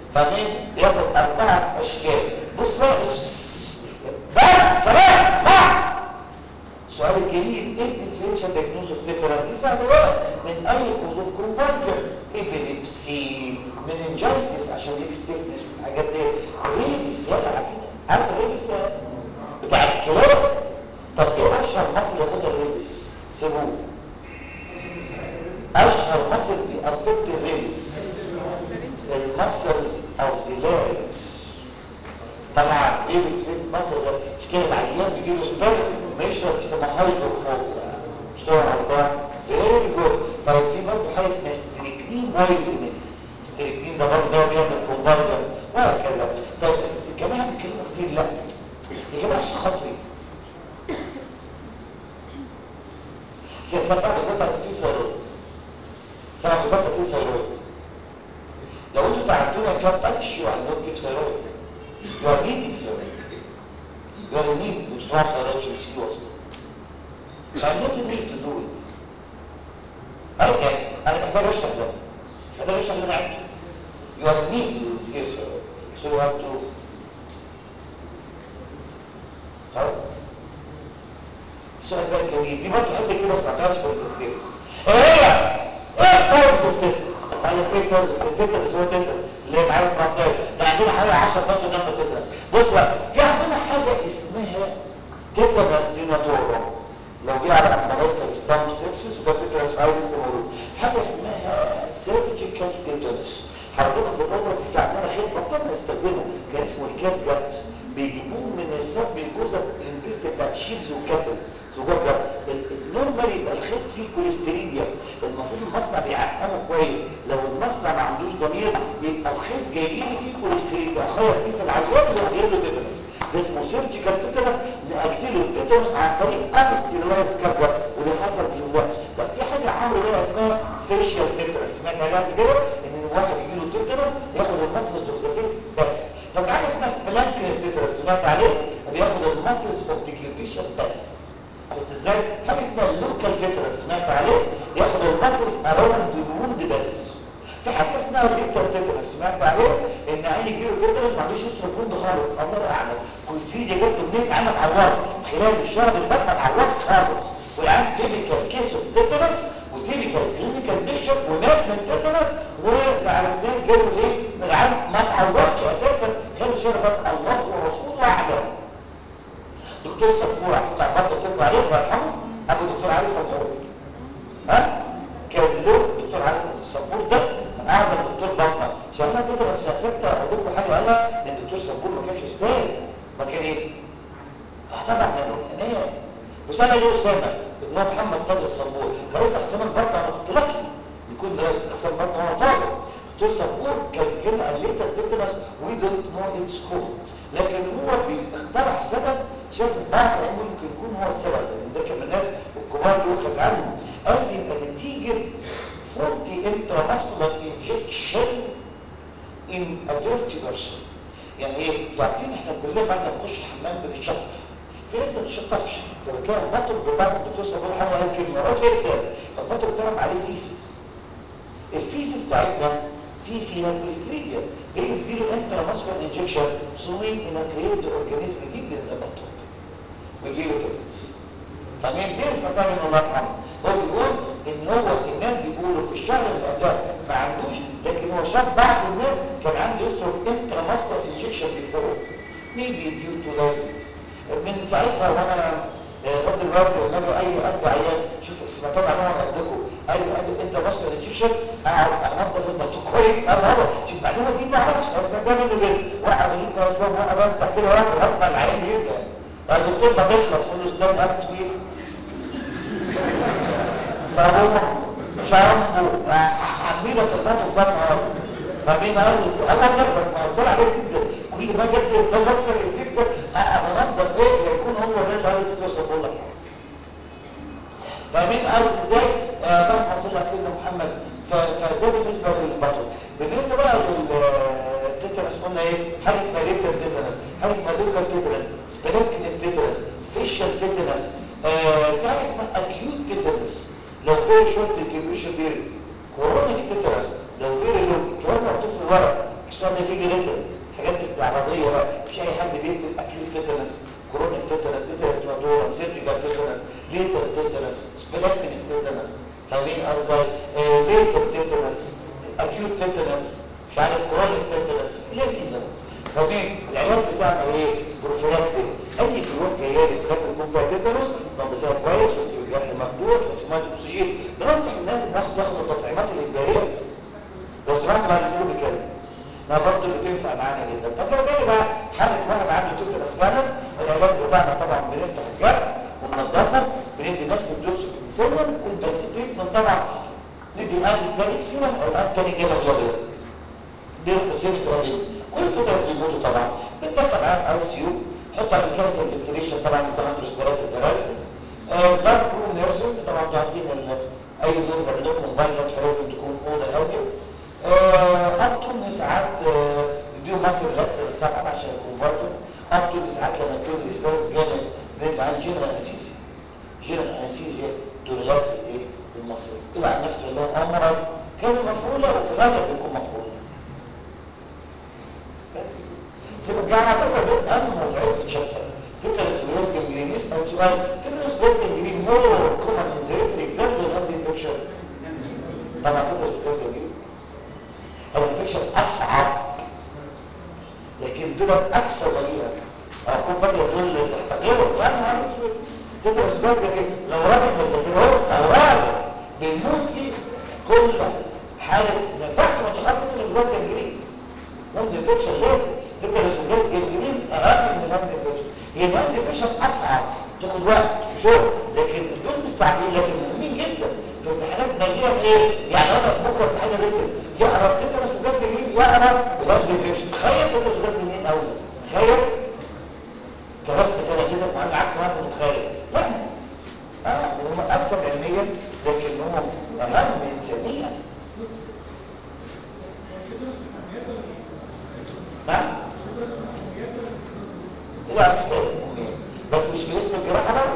فاهمين بياخد اربعه اشكال بص بقى بس بس كلام بعض السؤال الجميل ايه الديفرنشال دايجنوز اوف تيتانس دي سهله بقى من اي كوز اوف كونفالجن ايبيليبسي مننجايتس عشان ليك ستيفنس والحاجات دي ريبس يا عارفين عارف الريبس بتاع الكلاب طب ايه اشهر مصر ياخدها الريبس سيبوه اشهر مصر بيأفكت الريبس المسلز او زيلاريكس طبعا ريبس ريبس مصر مش كده العيان بيجيله سبيل ما يشرب بيسموها هيدروفوبيا مش كده ده فيري جود طيب في برضه حاجه اسمها ستريكنين بويزنينج ستريكنين ده برضه ده بيعمل كونفرجنس وهكذا طيب الجماعه بيتكلموا كتير لا يا جماعه عشان خاطري مش الساعه ساعه بالظبط هتدي سيرويد ساعه بالظبط هتدي سيرويد لو انتوا تعدونا كام تاتش يو هل نوت جيف سيرويد يو ار نيدنج سيرويد يو ار نيد مش نوع سيرويد مش سي اصلا I'm not able to do it. Okay, انا محتاج اشرح ده مش محتاج اشرح اللي انا عملته you are need to hear so so you have to خلاص السؤال بقى الجميل دي برضه حته كده ما سمعتهاش في الكتاب ايه هي ايه تايمز اوف تيترس ما هي ايه تايمز اوف تيترس هو تيترس اللي معايا في منطقه ده عندنا حاجه 10 12 جنب تيترس بص بقى في عندنا حاجه اسمها تيترس نيوناتورم لو جه على امريكا ستامب سيبسس وده تيترس عايز لسه موجود حاجه اسمها سيرجيكال تيتانس حضرتك في الاوبرا في عندنا خيط بطلنا نستخدمه كان اسمه الكات جات بيجيبوه من السب بيكوزا الانتست بتاعت الشيبز والكاتل اسمه جات جات النورمال يبقى الخيط فيه كوليستيريديا المفروض المصنع بيعقمه كويس لو المصنع ما عندوش ضمير يبقى الخيط جاي لي فيه كوليستيريديا اخيط بيه في العيان وجاي له تيتانس ده اسمه سيرجيكال تيتانس نقلت له التيتانس عن طريق انستيرولايز كارجر واللي حصل بشوف ده طب في حاجه عمرو بقى اسمها فيشيال تيتانس سمعت عليها قبل كده ان الواحد يجي له تيتانس ياخد المسلز اوف ذا فيس بس طب حاجه اسمها سبلانك تيتانس سمعت عليه بياخد المسلز اوف ديكليوتيشن بس شفت ازاي حاجه اسمها اللوكال تيتانس سمعت عليه ياخد المسلز اراوند الوند بس في حاجه اسمها الليتر تيتانس سمعت عليه ان عين يجي له تيتانس ما عندوش يصرف وند خالص الله اعلم كويسيديا جت له منين عمل عوار خلال الشهر اللي فات ما اتعورش خالص والعين تيبيكال كيس اوف تيتانس وتيبيكال كلينيكال بيكتشر ومات من تيتانس وما عرفناه جاله ايه من العين ما اتعورش اساسا كان الشهر اللي فات الله ورسوله اعلم دكتور سبور عارف بتاع برضه طب عليه الله يرحمه ابو دكتور علي سبور ها كان له دكتور علي سبور ده كان اعظم دكتور بطنه عشان انا كده بس ستة اقول لكم حاجه قالها ان الدكتور سبور ما كانش استاذ ما كان ايه؟ اه طبعا من العلماء وسنه له سنه ابن محمد صدر الصبور رئيس اقسام البطنه انا كنت لقي يكون رئيس اقسام البطنه وانا طالب دكتور سبور كان كلمه قليته التتنس وي دونت نو اتس كوز لكن هو بيخترع سبب شاف البعض انه ممكن يكون هو السبب لان ده كان من الناس الكبار يؤخذ عنهم قال بيبقى نتيجه فولتي انتراماسكولار انجكشن ان ا ديرتي بيرسون يعني ايه؟ عارفين احنا كلنا بعد ما نخش الحمام بنتشطف في ناس ما بتشطفش فبتلاقي المطر بتاع الدكتور صبور حمو قال كلمه راسه جدا المطر بتاعهم عليه فيسس الفيسس بتاعتنا في فيها كوليستريديا they يديله intramuscular injection sewing in a cleared organism deep in the bottom ويجيله تيتنس فمين تيتنس مكان انه الله يرحمه هو بيقول ان هو الناس بيقولوا في الشهر اللي قبلها ما عندوش لكن هو شاف بعض الناس كان عنده يسترك intramuscular injection before maybe due to diabetes من ساعتها وانا لغايه دلوقتي لما اجي اي قد عيان شوف سمعتهم عنهم قدكم قالوا قالوا انت ماسك الانجكشن اقعد انضف البطن كويس انا هو شوف المعلومه دي ما اعرفش انا سمعتها منه جدا واحد يجيب اسباب واحد امسح كده واحد لغايه ما العيان يزهق الدكتور ما بيخلص يقول له اسلام قبل كيف صابون شامبو حميلك البطن البطن فمين قال انا نقدر مؤثر عليه جدا كل ما جبت ماسك الانجكشن اتنضف ايه يكون هو ده اللي قال الدكتور صابون لك فمين قال ازاي طبعا صلى على سيدنا محمد فده بالنسبه للبطن بالنسبه بقى للتترس قلنا ايه حاجه اسمها ريتر تترس حاجه اسمها لوكال تترس سبلانكتيف تترس فيشال تترس آه في حاجه اسمها اكيوت تترس لو فيري شورت الكبريشن بيريد كورونيك تترس لو فيري لونج الكلام مكتوب في الورق السؤال ده بيجي تيتانوس سيرجيكال تيتانوس ليتر تيتانوس سبلكتيك تيتانوس فاهمين قصدي آه ليتر تيتانوس اكيوت تيتانوس مش عارف كرونيك تيتانوس لذيذه فاهمين العلاج بتاعنا ايه بروفيلاكتيك اي فلوس جايه لك خايف يكون فيها تيتانوس نضفيها كويس وتسيب الجرح مفتوح وتسمع اكسجين بننصح الناس ان ياخدوا ياخدوا التطعيمات الاجباريه لو سمعت بعد كده بكده ما برضه بتنفع معانا جدا طب لو جاي بقى حالة واحد عنده تيتانوس فعلا العلاج بتاعنا طبعا بنفتح الجرح وننضفه بندي نفس الدوز الكنسيه بس التريتمنت طبعا ندي انتي تريكسينم او انتي جانا الابيض بياخدوا سنة قليل كل التيتانوس بيموتوا طبعا بندخل معاه اي سي يو نحط على ميكانيكال فنتيليشن طبعا بيكون عنده سكرات الدرايسيس دارك روم نيرسون طبعا انتوا عارفين اي دور بيعملوا فايروس فلازم تكون اوضه هاديه ابطل ساعات يديهم مصر ريلاكس للسبعه عشان الكونفرتنس ابطل ساعات لما يكون الاسباس جامد بندي عليه جنرال انستيزيا جنرال انستيزيا تو ريلاكس الايه المصرز اوعى نفسه اللي هو امرض كان مفعوله وفي الاغلب بيكون مفعوله بس سيبك الجامعه تبقى دول اهم موضوعين في الشابتر تدرس فلوس جنجرين اسال سؤال تدرس فلوس جنجرين مور كومن انزيريتري اكزامبل الهاند انفكشن طبعا تدرس فلوس جنجرين الانفكشن اصعب لكن دول اكثر ضريبه اكون فاكر دول تحت غيره يا نهار اسود تدرس فلوس جنجرين لو راجل ما ذاكرهوش او راجل بيموت كل حاله ما ينفعش ما تخاف تدرس فلوس جنجرين الهاند انفكشن لازم تدرس فلوس جنجرين اهم من الهاند انفكشن هي الهاند انفكشن اصعب تاخد وقت وشغل لكن دول مش صعبين لكن مهمين جدا في امتحانات ناجيه ايه يعني انا بكره امتحان الريتم يقرا تدرس وجاز جديد يقرا الهاند انفكشن تخيل تدرس وجاز جديد اول تخيل كرست كده كده مع العكس ما انت متخيل لا اه هم اكثر علميا لكنهم اهم انسانيا نعم لا مش لازم بس مش في اسم الجراحة بقى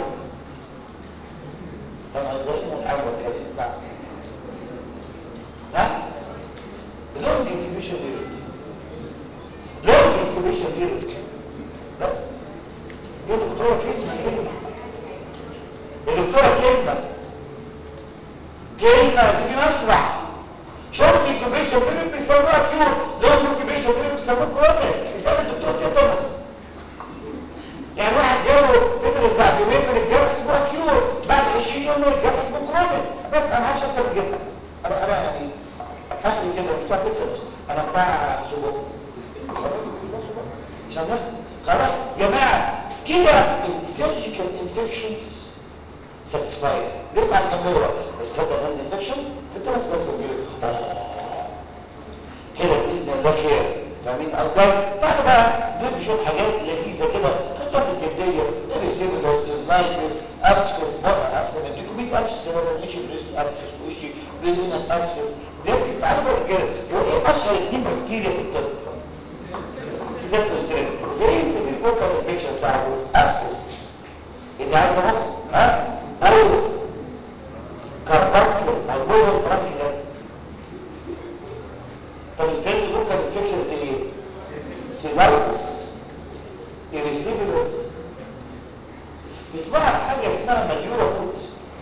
فاهم ازاي منعور كده لا لا لونج انكيبيشن بيريود لونج انكيبيشن بيريود بس يا دكتورة كلمة كلمة يا دكتورة كلمة كلمة سيبيني اشرح شورت انكيبيشن بيريود بيسموها كيور لونج انكيبيشن بيريود بيسموها كورنر يسأل الدكتور تيتانوس يعني واحد جاله تدرس بعد يومين من الجرح اسمه اكيور بعد 20 يوم من الجرح اسمه كرونيك بس انا ما اعرفش اكتر من كده انا انا يعني اخري كده مش بتاع تدرس انا بتاع سجون عشان نخلص خلاص يا جماعه كده السيرجيكال انفكشنز ساتسفايد بيسعى الكاميرا بس خد الهاند انفكشن تدرس بس وجيله كده باذن الله خير فاهمين قصدي بعد بقى دول بشوف حاجات لذيذه كده خدوها في الجلديه الريسيبلوس اللايكس ابسس بقى بديكم 100 ابسس انا ما لقيتش بريست ابسس وشي بينا ابسس ده تعالوا بقى كده هو ايه اشهر اثنين بكتيريا في الطب ستيفوستريب زي البوكال انفكشن صاحبه ابسس ايه عايز مخ ها او كارباكيو او بول فرانكي ده طب ستيل البوكال انفكشن زي ايه سيزايتس إريسيبلس تسمعها حاجة اسمها مديورة فوت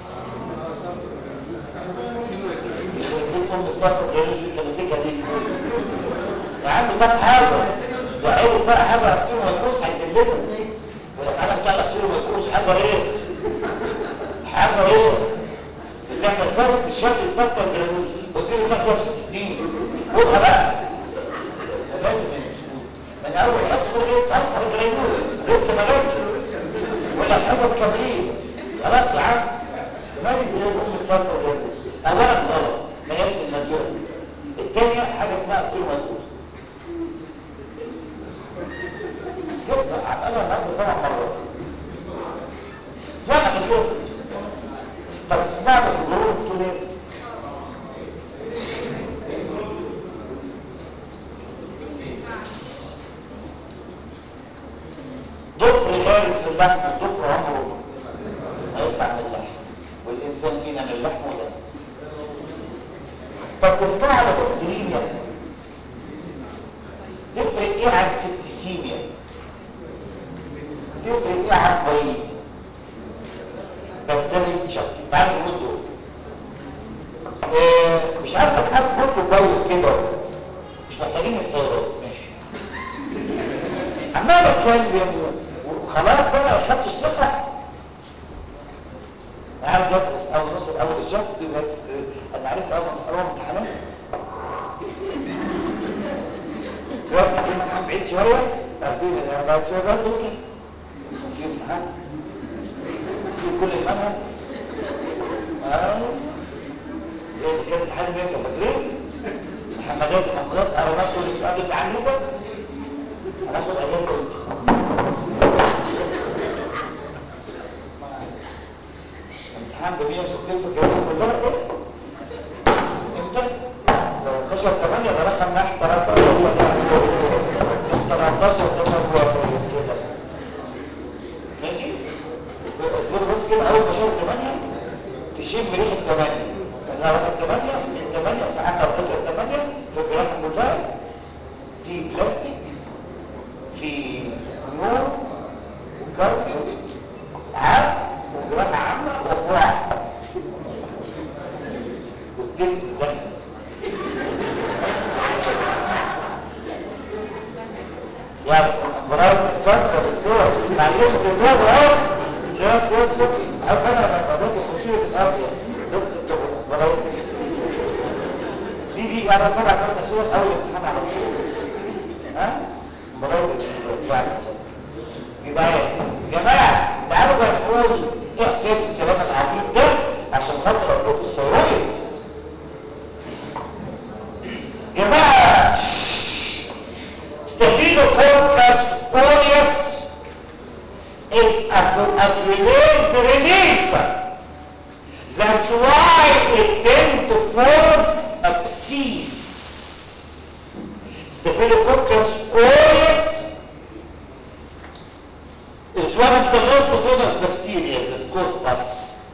يخرب بيت أم الصفر الجيولوجي اللي ماسكها دي يا عم طب حاجة ده عيب بقى حاجة أكتر مدروس هيذلنا ولك أنا بتاع أكتر مدروس حاجة إيه؟ حاجة إيه؟ بتعمل سايز الشكل الصفر الجيولوجي قلت لي تاخد ست سنين قولها بقى ده لازم من اول حصه ايه صنفر الجريمون لسه ما جاتش ولا حصه كبريت خلاص يا عم مالي زي ام الصنفر الجريمون اولا غلط ما هياش المديره الثانيه حاجه اسمها اكتور مدروس جدا انا النهارده سبع مرات سمعنا مديره طب سمعنا في الجروب بتقول ايه ضفر خالص في اللحم الضفر عمره هيطلع من اللحم والإنسان فينا من اللحم ولا طب تسمع على بكتيريا تفرق ايه عن سبتسيميا تفرق ايه عن مريض شخص تعالوا نقول دول آه، مش عارف حاسس برضه كويس كده مش محتاجين السيارات ماشي عمال اتكلم وخلاص بقى اخدتوا الثقه انا عارف دلوقتي بس اول نص اول الشهر دلوقتي انا عارف اول اول امتحانات دلوقتي في امتحان بعيد شويه بعدين بعد شويه بعد وصل في امتحان في كل المنهج آه. زي ما كان امتحان الميسا فاكرين محمدات ومحمودات قرارات كل السؤال بتاع الميسا هناخد اجازه امتى امتحان ب 160 في الجراحه كلها ايه امتى 13 8 ده رقم نحس 13 13 كده ماشي اصبر بس كده اول ما شهر 8 تشم ريحه 8 لانها رقم 8 من 8 امتحان 13 8 في الجراحه كلها في بلاستيك في نور وكارديو عام وجراحه عامه وفروع والتست ده يعني براية الصدر يا دكتور معلمة الزاز اهو شباب شباب شباب احب انا لما بدات يخشوا في الارض دكتور براية دي دي انا سبع ثمان اسئله اول امتحان على طول ها براية الزاز يعني يبقى ايه يا جماعه تعالوا بقى نقول ايه حكايه الكلام العبيط ده عشان خاطر اقول لكم الثيرويد جماعه Staphylococcus aureus is a coagulase releaser. That's why it tend to form abscess. Staphylococcus aureus is one of the most famous bacteria that cause pus.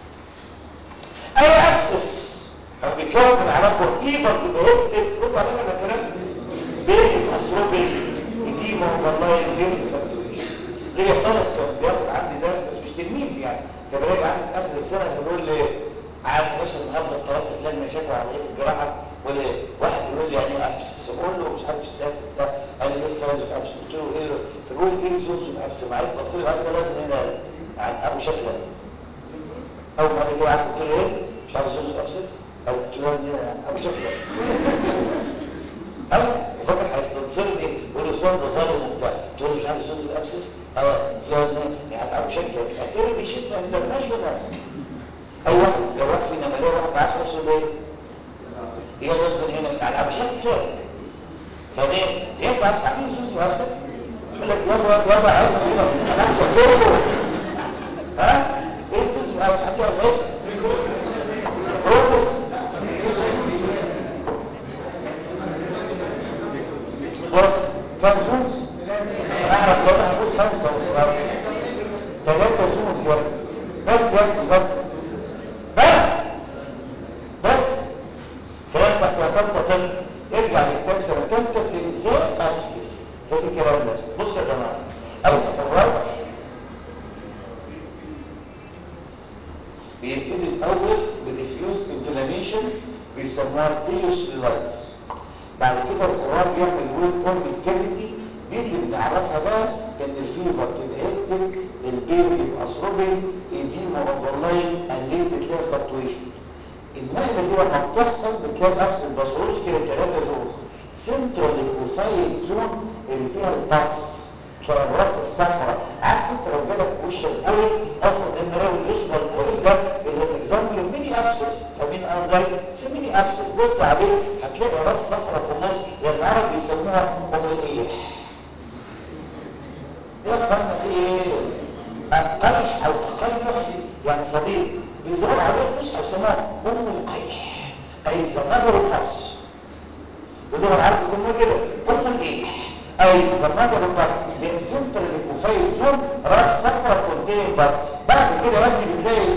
أي abscess أو بيكون من علاقة فيبر تبقى هيك تقول عليها ده كلام بيت أسروبي قديمة والله البيت الفاتوريش ليا طالب كان بياخد عندي درس بس مش تلميذ يعني كان راجع عندي في آخر السنة بيقول لي عارف يا باشا النهارده طلبت فلان مشاكل على ايه في الجراحة ولا واحد بيقول لي يعني ايه ابسس اقول له مش عارف ده ده قال لي ايه السبب الابسس قلت له ايه فبيقول ايه الزوز الابسس معاك بص لي بعد كده من هنا عن ابو شكله اول ما قال لي عارف قلت له ايه مش عارف زوز الابسس قلت له ابو شكله أو فاكر هيستنصرني يقول له استاذ ده ظالم وبتاع تقول له مش عارف زوز الابسس اه يقول لي يعني ابو شكله هتقول لي بيشد انترناشونال اي واحد جواب فينا مليون واحد معاه خمسة ايه يقعد من هنا على ابو شكله فاهمين يبقى انت عارفين زوز الابسس يقول لك يلا يلا عيب هنا انا مش هقول ها ايه زوز الابسس هتعمل ايه بروفيس بص كم زوز انا اعرف كده هقول خمسه ثلاثه زوز يا ابني بس يا ابني بس بس بس كلام بس يا طنطا طب ارجع للكتاب سنه ثالثه تنساه ابسس تلاقي الكلام ده بص يا جماعه اول الراس بيبتدي الاول بديفيوز انفلاميشن بيسموها تيلوسلايتس بعد كده الخراج يعمل ويل فورم الكافيتي دي اللي بنعرفها بقى ان الفيفر تبقى هيكتك البيبي يبقى اسروبي ايديما اوفرلاين الليل بتلاقي فلكتويشن النقله دي لما بتحصل بتلاقي نفس الباثولوجيكال الثلاثه دول سنترال ليكوفايد زون اللي فيها الباس تلاقي الراس الصفراء عارف انت لو جالك في وش الاويل افرض ان راوي الاسم الاويل ده اذا اكزامبل ميني ابسس فمين ازاي ميني ابسس بص عليه هتلاقي راس صفراء في النص يعني العرب بيسموها ام الايه يا اخوانا في ايه قيح او تقيح يعني صديق بيدور عليه فسحه بيسموها ام القيح اي اذا نظر النص باللغه العربيه بيسموها كده ام الايه اي فالنظر البس من سنتر الكوفايل زون راس صفرة كونتين بس بعد كده يا ابني بتلاقي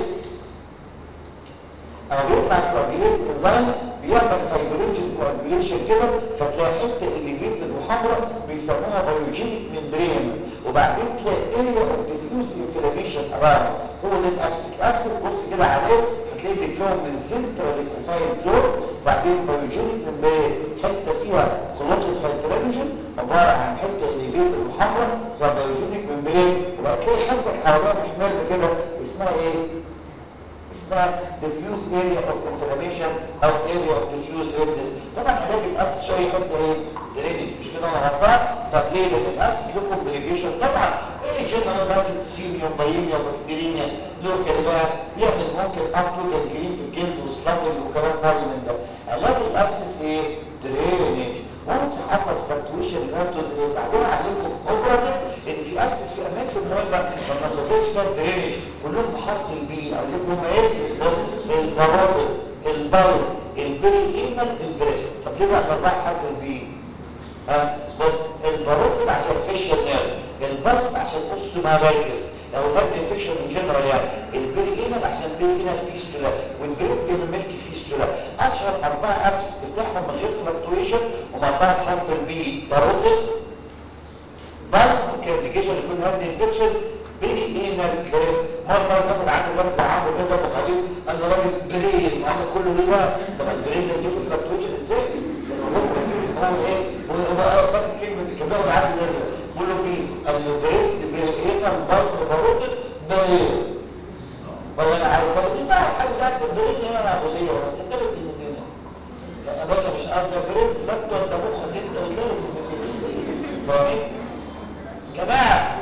اما بيطلع الكواجيليز انزايم بيعمل فايبرينجن كواجيليشن كده فتلاقي حته اللي جيت وحمراء بيسموها بيوجينيك ممبرين وبعدين تلاقي اريا اوف ديفيوز انفلاميشن اراوند هو ده الابسس الابسس بص كده عليه هتلاقيه بيتكون من سنترال ليكوفايد زون وبعدين بايوجينيك ممبرين حته فيها كلوتد فايبرينوجين عباره عن حته اليفيتر محمر اسمها بايوجينيك ممبرين وبعد كده خدك حواليها محمر كده اسمها ايه؟ اسمها diffuse area of inflammation او area of diffuse redness طبعا علاج الابسس اي حته ايه درينج مش كده انا غلطان طب ليه لان الابسس له كومبليكيشن طبعا ايه جنرال ماسك سيميا بايميا بكتيريا له كده بقى يعمل ممكن ابتو جنجرين في الجلد وسلافل وكلام فاضي من ده علاج الابسس ايه درينج وانس حصل فلكتويشن هافتو درين بعدين علمكم في اوبراتيف ان في ابسس في اماكن مهمه ما بننتظرش فيها الدرينج كلهم بحرف البي او اللي هم ايه بص الباروتيد الباول البري ايمال البريست طب ليه بقى اربعه حرف البي ها بص الباروتيد عشان فيشل نيرف الباول عشان اوستومالايتس او هاد انفكشن ان جنرال يعني البري ايمال عشان بيري ايمال فيستولا والبريست بيعمل ملك فيستولا اشهر اربعه ابسس تفتحهم من غير فلكتويشن هم اربعه بحرف البي باروتيد بل كانديكيشن يكون هاد انفكشن بيري ايمال بريست مرة باخد عندي درس عامل كده ابو خليل انا راجل برين وعامل كله ليه بقى طب البرين ده يجيب فلكتويشن ازاي هو هو ايه هو بقى فاكر كلمه دي كان باخد عندي درس بقول له ايه البريست برين البلط باروتد برين ولا انا عارف طب مش دعوه حاجه زي البرين هنا عبوديه ولا انت له كلمتين يا باشا مش قصدي برين فلكتو انت مخك انت وتلاقي كلمتين فاهمين جماعه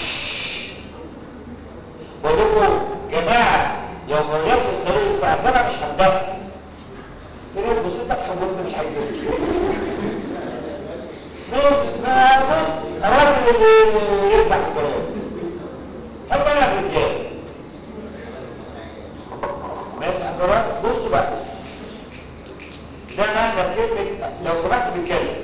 بقول لكم جماعه لو ما رجعتش السرير الساعه 7 مش هتدخل في ناس بص انت تخوفني مش عايزين ماشي ما الراجل اللي يفتح الكلام طب انا الرجاله ماشي حضرتك بصوا بقى ده معنى كلمه لو سمحت بتكلم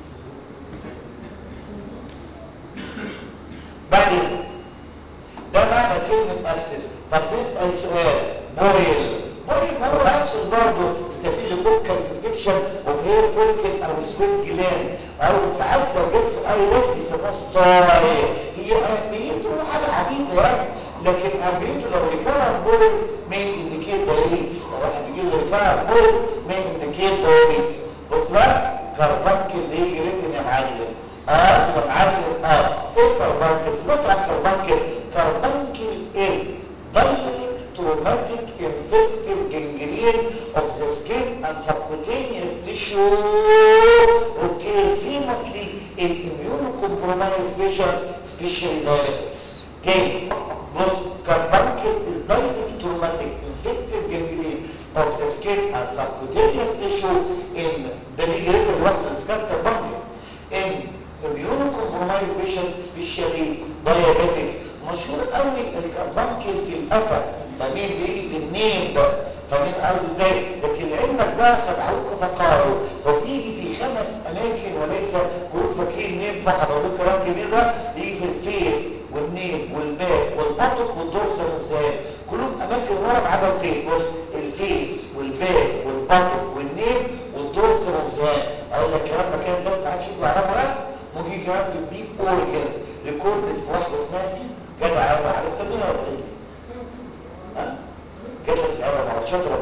بعد اذنك ده معنى كلمة أبسس طب نسأل سؤال بويل بويل ما هو أبسس برضه يستفيد لوكال انفكشن اوف هير فولكل أو سويت جلان أو ساعات لو جت في أي لاش بيسموها ستاي هي أهميته حاجة عبيطة يعني لكن أهميته لو ريكارن بويلز مين انديكيت دايريتس لو واحد بيجي له ريكارن بويلز مين انديكيت دايريتس بص بقى كربانكل دي يجي ريتن يا معلم اه يا معلم اه ايه كربانكل سمعت عن كربانكل carbuncle is direct traumatic infective gangrene of the skin and subcutaneous tissue occur famously in immunocompromised patients, especially diabetics. تاني بص carbuncle is direct traumatic infective gangrene of the skin and subcutaneous tissue in ده بيجي ريتم لوحده السكان carbuncle in immunocompromised patients, especially diabetics. مشهور قوي الكربانكل في القفا فمين بيجي في النيل ده فمين قصدي ازاي لكن علمك بقى خدعوك فقالوا هو بيجي في خمس اماكن وليس جروب فاكرين نيم فقط هو ده كلام كبير بقى بيجي في الفيس والنيل والباك والبطن والدورسال والزهاب كلهم اماكن ورا ما عدا الفيس بص الفيس والباك والبطن والنيل والدورسال والزهاب اقول لك الكلام ده كان لازم عايش يجوا يعرفوا ايه ممكن كمان في الديب اورجنز ريكوردد في واحده اسمها جدع انا عرفت مين ولا ايه ها جت في العيله مع شاطره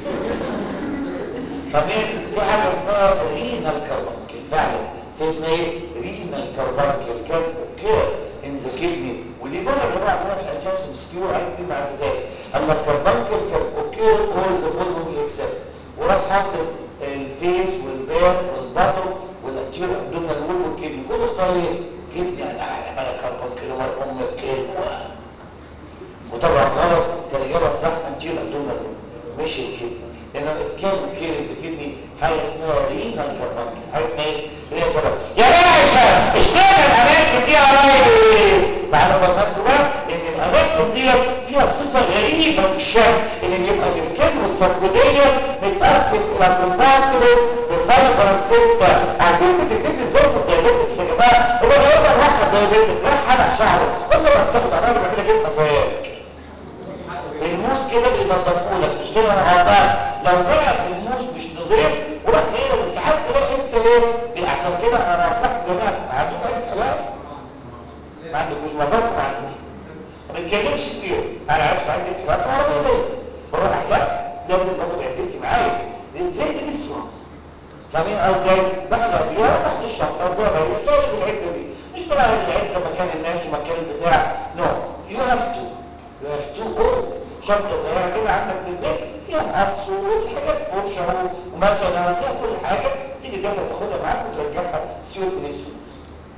فمين في حاجه اسمها رينال كاربانكل فعلا في اسمها ايه رينال كاربانكل كان اوكي ان ذا كدني ودي بقى يا جماعه عندنا في الشمس مسكيور عادي دي ما عرفتهاش اما الكاربانكل كان اوكي اول ذا فولوينج اكسبت وراح حاطط الفيس والباك والبطن والانتير ابدومينال وول والكدني كله اختار ايه كدني يعني عمل كاربانكل هو الام الكلمه وطبعا غلط كان الاجابه الصح انتير ابدومينال وول مش الكدني لان كان كير الكدني حاجه اسمها رينال كاربانكل حاجه اسمها ايه رينال كاربانكل يا باشا اشمعنى الاماكن دي يا ريس بعد ما فهمتوا بقى ان الاماكن دي فيها صفه غريبه في الشكل ان بيبقى السكين والسبكوتينيوس متقسم الى كومبارتمنت بفايبر سته عارفين بتكتب ازاي في الدايبيتكس يا جماعه هو غالبا واحد دايبيتك راح حلق شعره كل ما بتاخد على الراجل بيعمل لك انت فاك الموس كده بينضفوا لك مش كده انا غلطان لو بقى الموس مش نظيف وراح ايه وساعات تلاقي انت ايه عشان كده انا انصحكم يا جماعه عندكم اي كلام ما عندكوش مزار ما عندكوش ما بنتكلمش كتير انا عارف ساعات بيتي بقى عربيه دي بروح احلام لازم باخد عدتي معايا زي الاسماس فاهمين ازاي بحلى بيها تحت الشنطه ده بقى طالب العده دي مش بقى عايز العده مكان الناس ومكان البتاع نو يو هاف تو يو هاف تو جو شنطه صغيره كده عندك في البيت فيها مقص وحاجات فرشه ومكنه وفيها كل حاجه تيجي تاخدها تاخدها معاك وترجعها سيوت انسترومنتس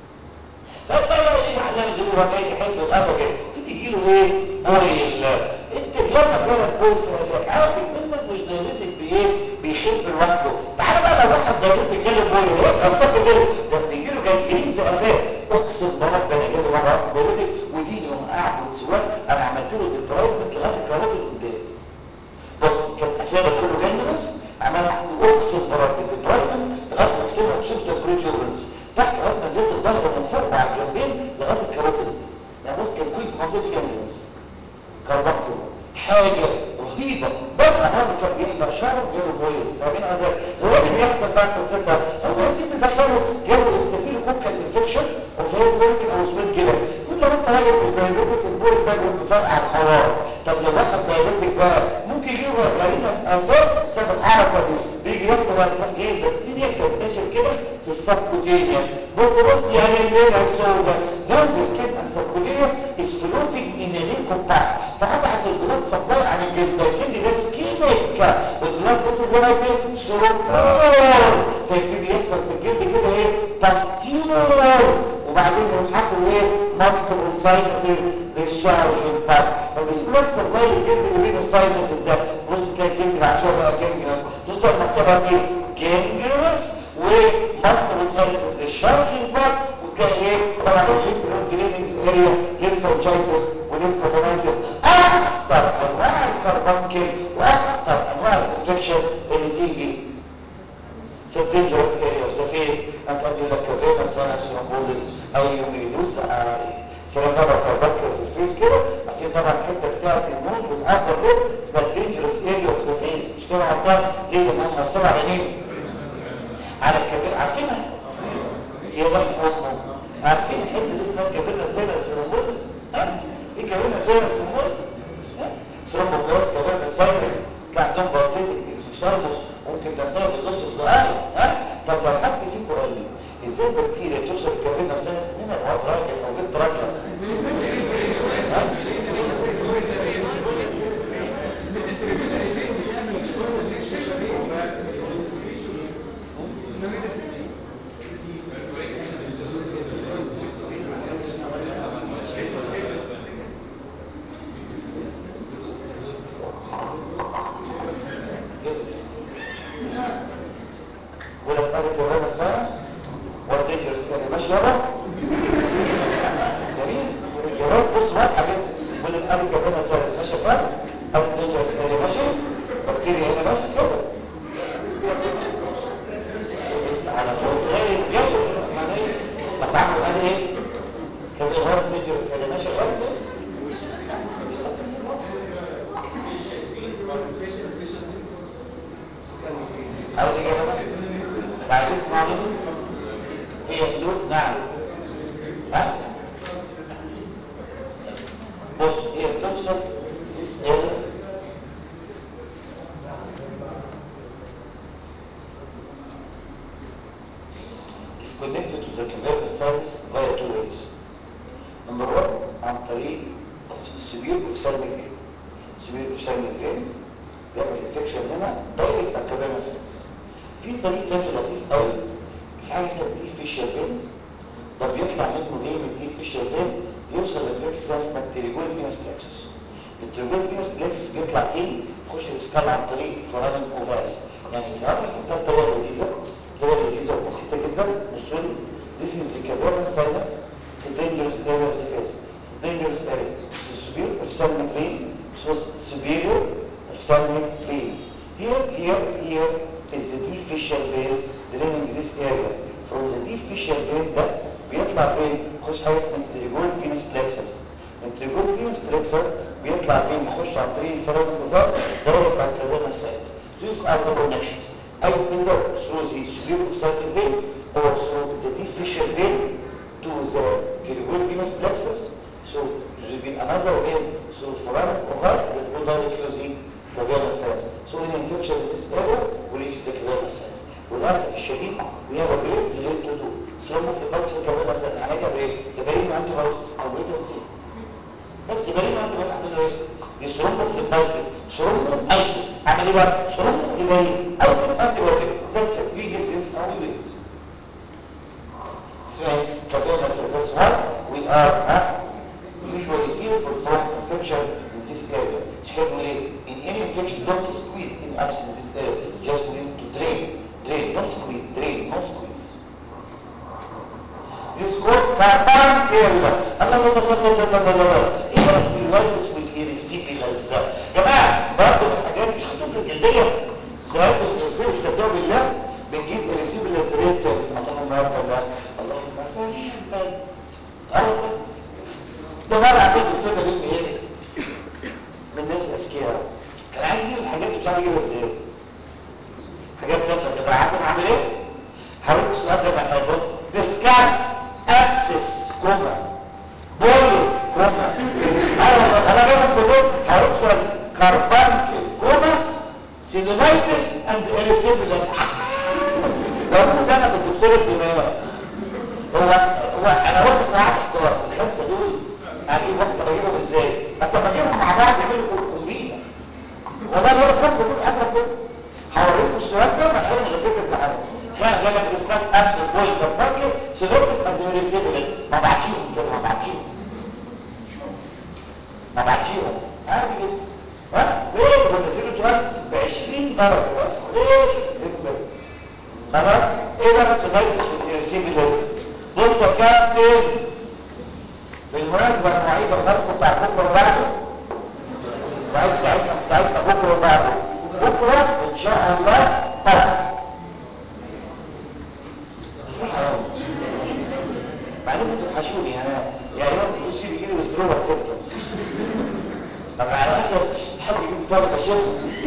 فالطياره ايه علامه زي ما جاي يحب الابا كده تيجي يجي له ايه بويل انت يلا بالك بويل في عارف منك مش دايرتك بايه بيخف لوحده تعالى بقى لو واحد دايرتك جاله بويل ايه قصدك بايه ده بيجي له جنجرين في قفاه اقسم برب انا جالي مره واحد دايرتك وديني يوم قاعد سواء انا عملت له ديبرايفمنت لغايه الكهرباء اللي قدام بص كان قفاه ده كله جنجرس عملت اقسم برب ديبرايفمنت لغايه ما كسرنا بسبت الكريتورنس تحت لغايه ما نزلت الظهر من فوق مع الجنبين لغايه الكاروتيد يعني بص كان كل منطقه جنجرس كربحته حاجه رهيبه بس الراجل كان بيحضر شهر وجاله بويل فاهمين ازاي هو اللي بيحصل بعد قصتها هو يا سيدي دخله جاله استفيل كوكال انفكشن وفاهم فيركن او سويت كده كل ما انت راجل مش دايبيتك البويل ده بفرق عن الحوار طب لو واحد دايبيتك بقى ممكن يجيله غريمه في انفاق بسبب الحركه دي بيجي يحصل هتروح ايه بكتيريا بتنتشر كده في السبكوتينيوس بص بص يعني الليله السوداء درجه سكين and subcutaneous is floating in a leukopath فقطعت البلاد سبلاي عن الجلد الجلد ده سكينك والبلاد بس زي ما يقول سروبوز فيبتدي يحصل في الجلد كده ايه باستيولوز وبعدين يقوم حاصل ايه multiple sinuses discharge in pus مفيش بلاد سبلاي للجلد اللي بين الساينسز ده بص تلاقي الجلد بعد شويه بقى جنجرس توصل مكتبها ايه جنجرس ومالتيبل ساينسز discharge in pus وتلاقي ايه طبعا الليمف نود دريننج اريا ليمفوجايتس وليمفودينايتس اخطر انواع الكربانكل واخطر انواع الانفكشن اللي تيجي في الدينجرس اريا اوف ذا فيس قد يقول لك كافينا سانس ثرومبوزس او يوميلوس سيرامبا كربانكل في الفيس كده في طبعا الحته بتاعت النوز والابر ليب اسمها الدينجرس اريا اوف ذا فيس مش كده غلطان ليه لان هم موصلين على مين؟ على الكافينا عارفينها؟ يضح امه عارفين الحته دي اسمها كافينا سينس ثرومبوزس ها؟ ايه كافينا سينس ثرومبوزس؟ ثرومبوفلاس كافينا الساينس كان عندهم بارتيتك اكسوشاربوس ممكن تنتهي بالنص بصغير ها؟ طب لو حد فيكم قال لي ازاي البكتيريا توصل الكافينا سينس من الوقت راجل او بنت راجل ولا بقالك كورونا ساينس ولا دينجرس يعني ماشي يابا جميل الجواب بص واضحه جدا ولا بقالك كورونا ساينس ماشي يا فندم او دينجرس يعني ماشي بكتيريا هنا ماشي كده على طول غير الجو يعني بس عملوا قال ايه كده الغرب دينجرس يعني ماشي غلط أو الإجابة بعد اسمع مني هي حدود نعم ها بص هي بتوصل this area is connected to the cavernous sinus via two ways number one عن طريق السبيل ophthalmic vein سبيل ophthalmic vein بيعمل انفكشن هنا دايركت على الكافيرنس سيلز في طريق تاني لطيف قوي في حاجه اسمها الديب فيشر فين ده بيطلع منه ايه من الديب فيشر فين يوصل للبلكسس اسمها التريجويد فينس بلكسس التريجويد فينس بلكسس بيطلع ايه يخش الاسكال عن طريق فرامل اوفاري يعني الهرمس ده طريقه لذيذه طريقه لذيذه وبسيطه جدا بصوا لي This is the cavernous sinus. It's a dangerous area of the face. It's a dangerous area. It's a superior ophthalmic vein. So superior ophthalmic vein. Here, here, here is the deep fissure vein draining this area. From the deep fissure vein ده بيطلع فين؟ يخش حاجه اسمها التريجويد فينس بلكسس. التريجويد فينس بلكسس بيطلع فين؟ يخش عن طريق الفرامل الغذاء دايركت على الكافيرنس ساينس. These are the connections. Either through the superior ophthalmic vein or through the deep fissure vein to the cerebral venous plexus. So there will be another way. So foramen overt that go directly to the cavernous cells. So an infection with this area releases the cavernous cells. وللاسف الشديد we have a great deal to do. سلومه في البطس الكavernous cells علاجها بايه؟ يبين له انتي بايوتكس او ويت اند سي. بس يبين له انتي بايوتكس اعمل ايه؟ دي سلومه في البايوتكس سلومه ايتس اعمل ايه بقى؟ سلومه يبين ايتس انتي بايوتكس ذاتس ات وي جيف ذيس او وي ويت. اسمها cavernous cells that's why we are huh, usually fearful from infection in this area. مش كده بنقول ايه؟ in any infection don't squeeze in absence this area. Just we need to drain. Drain, don't squeeze. Drain, don't squeeze. This is called carbuncle. الله الله الله الله الله الله الله. ايه بقى السيلويدس والإيريسيبيلاس؟ جماعة برضه من الحاجات مش خدوهم في الجلدية. سيلويدس والإيريسيبيلاس صدقوا بالله بنجيب إيريسيبيلاس ريت اللهم يا رب الله اللهم فشل. الله ده مرة عديت الدكتور نبيل ايه؟ من الناس الأذكياء. كان عايز يجيب الحاجات مش عارف يجيبها ازاي. حاجات تافهه كده عارف انا عامل ايه؟ هقول لك السؤال ده بقى بص ديسكاس ابسس كوما بولي كوما انا انا جايبهم كلهم هقول لك سؤال كاربانكل كوما سيلولايتس اند اريسيبيلاس لو كنت انا في الدكتور الدماغ هو هو انا واثق معاك احتار الخمسه دول هجيب وقت بجيبهم ازاي؟ انت بجيبهم مع بعض يعملوا كومبينه والله هو الخمسه دول اضرب دول هوريكم السؤال ده محتاج نغطيه الامتحان كان جاي لك ديسكاس ابسس بوينت كاربانكل سيلولايتس اند اريسيبيلاس ما بعتيهم كده ما بعتيهم ما بعتيهم عادي جدا ها ليه بنزلوا سؤال ب 20 درجه بس ليه زبده خلاص ايه بقى السولايتس والاريسيبيلاس بص يا كابتن بالمناسبه انا هعيد الغلق بتاع بكره وبعده وعيد بتاعتنا بتاعتنا بكره وبعده بكره ان شاء الله طف بعدين بتوحشوني انا يعني يوم بصي بيجي لي ويسترول سيمبتومز طب على الاخر حد يجيب طالب اشم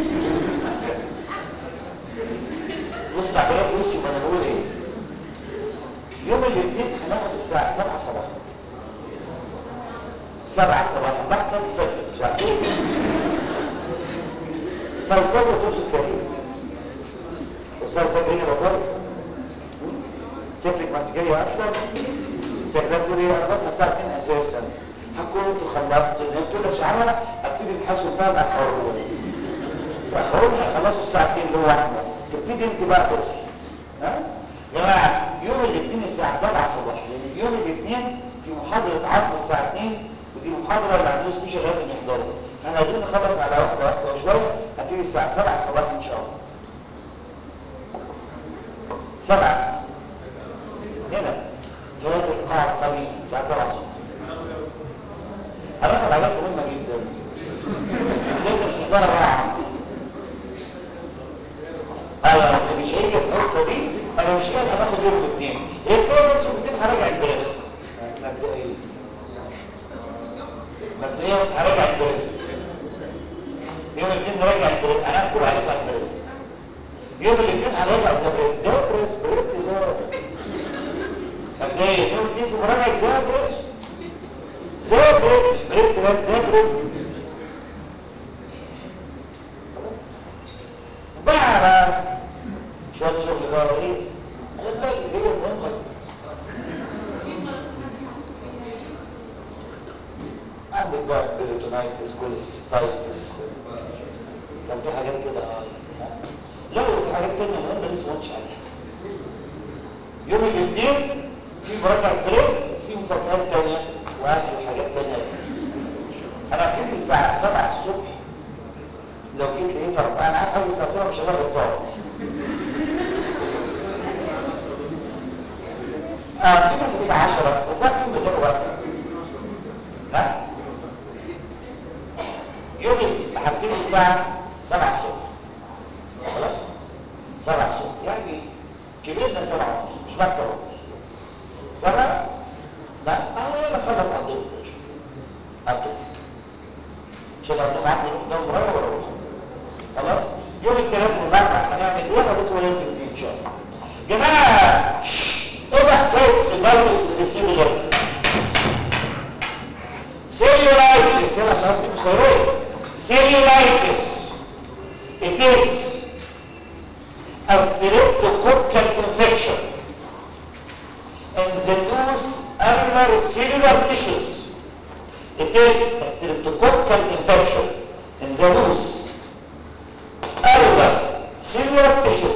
بص تعبيرات وشي ما انا بقول ايه يوم الاثنين هناخد الساعه 7 صباحا 7 صباحا بعد صلاه الفجر ساعتين صلاه الفجر توصل كريم وصلاه الفجر هنا كويس شكلك ما انت جايه اصلا شكلك تقول ايه انا بصحى الساعه 2 اساسا هتكونوا انتوا خلصتوا انتوا لك شعرها ابتدي الحشو بتاع الاخرون الاخرون هيخلصوا الساعه 2 اللي هو احنا تبتدي انت بقى تصحي ها يا جماعه يوم الاثنين الساعه 7 صباحا لان يوم الاثنين في محاضره عقد الساعه 2 ودي محاضره اللي عندهم سبيشال لازم يحضروا فاحنا عايزين نخلص على واحده واحده وشويه هتيجي الساعه 7 صباحا ان شاء الله 7 هنا في هذه القاعه القويه الساعه 7 الصبح هناخد حاجات مهمه جدا ممكن تحضرها بقى ايوه اللي مش هيجي القصه دي انا مش قادر هناخد يوم الاثنين هي كده بس يوم الاثنين هراجع البريست مبدئيا مبدئيا هراجع البريست يوم الاثنين نراجع البريست انا كل عايز اسمع البريست يوم الاثنين هنراجع الزبريست زي بريست بريست زي مبدئيا يوم الاثنين في مراجعه زي بريست زي بريست مش بريست بس زي بريست بقى شوية شغل بقى ايه الباقي هي المهمة عندك بقى بيريتونايتس كوليسيستايتس كان في حاجات كده اه لا وفي حاجات تانية مهمة لسه ما قلتش عليها يوم الاثنين في مراجعة بريست في مفاجآت تانية وهاكل حاجات تانية انا هبتدي الساعة 7 الصبح لو جيت لقيت أربعة أنا عارف حاجة الساعة 7 مش هلاقي غطاء اه في ناس بتيجي 10 وبعد يوم بيذاكروا بقى ها يوم هبتدي الساعة 7 الصبح خلاص 7 الصبح يعني كبرنا 7 ونص مش بعد 7 ونص 7 لا اه انا خلص على الظهر على الظهر عشان لو نوم عندي نوم نوم رايح ولا روح خلاص يوم الثلاث والاربع هنعمل ايه هبكره يوم الاثنين ان شاء الله جماعه ايه بقى حكايه سيبايتس والريسيبيلس cellulitis يلا عشان اكتب سيرويد cellulitis it is a streptococcal infection in the loose ulnar cellular tissues it is a streptococcal infection in the loose ulnar cellular tissues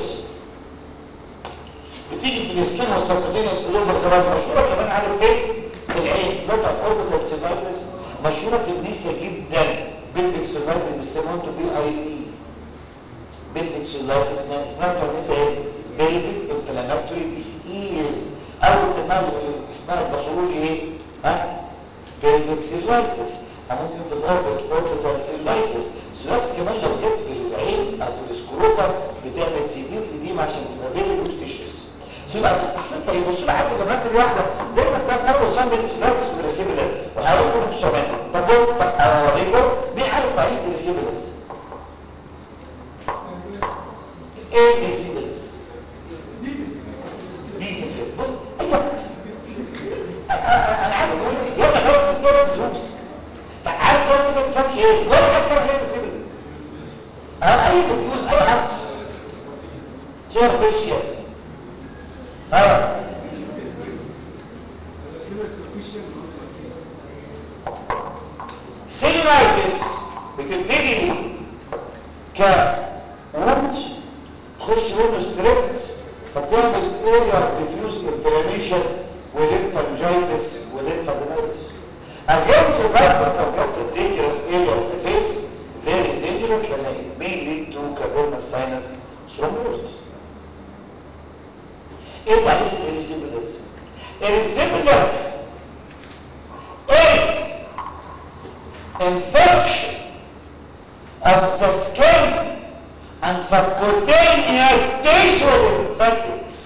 بتيجي في السكين والسبكوتينيوس جلوبال زمان مشهوره كمان عارف فين في العين سمعت عن اوربيتال سينايتس مشهوره في النساء جدا بيلفيك سينايتس بيسموها انتوا بي اي دي بيلفيك سينايتس سمعت عن النساء ايه بيلفيك انفلاماتوري ديسيز او اسمها اسمها الباثولوجي ايه ها بيلفيك سينايتس ممكن في الاوربت اوربيتال سينايتس سينايتس كمان لو جت في العين او في السكروتر بتعمل سيفير اديم عشان تبقى فيري لوستيشيوس سيبقى قصتها يبقى سيبقى عايز كمان دي واحده دايما بقى اول سام السيفيرس والريسيبلس وهقول لكم السؤال طب طب انا اوريكم مين عارف تعريف الريسيبلس ايه الريسيبلس دي كده بص اي عكس انا عارف بقول لك يلا بس الصوره فلوس عارف لو كده تفهمش ايه ولا حتى هي الريسيبلس اي تفيوز اي عكس صور فيشيال اه سيلولايتس بتبتدي ك وونج تخش منه ستريبت فتعمل اريا ديفيوز انفلاميشن وليمفانجايتس وليمفادينايتس Again, survival of gets a dangerous area of the face, very dangerous, and it may lead to cavernous sinus thrombosis. ايه تعريف الريسيبلز الريسيبلز is infection of the skin and subcutaneous tissue lymphatic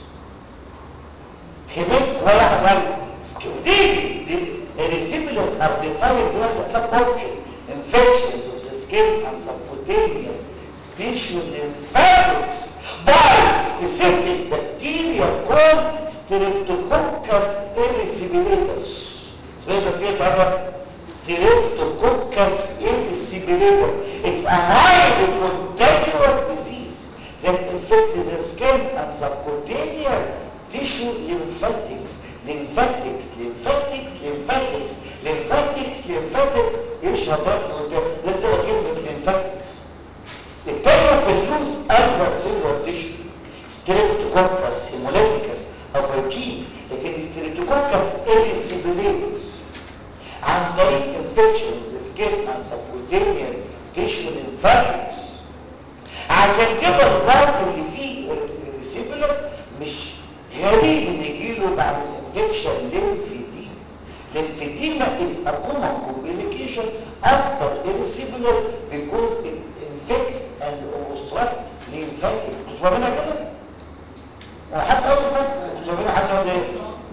كمان ولا حاجه دي دي الريسيبلز are defined as a function infections of the skin and subcutaneous tissue lymphatics by specific bacteria called Streptococcus erysipelatous. اسمها بكتيريا تعرف Streptococcus erysipelatous. It's a highly contagious disease that infects the skin and subcutaneous tissue lymphatics. Lymphatics, lymphatics, lymphatics, lymphatics, lymphatics. ايش هضرب قدام؟ ده زي كلمة lymphatics. التانية في اللوز أكبر سيلولار تيشو ستريبتوكوكس هيموليتيكس أو بروتينز لكن ستريبتوكوكس إريسيبيليتس عن طريق انفكشنز سكين اند سبكوتينيوس تيشو ليمفاتكس عشان كده البارت اللي فيه الريسيبيلس مش غريب ان يجيله بعد الانفكشن ليمفيديم lymphedema is a common complication after erysipelas because it infect and obstruct lymphatic كنت فاهمينها كده؟ وحتى اول فاكر كنت فاهمينها حتى ولا ايه؟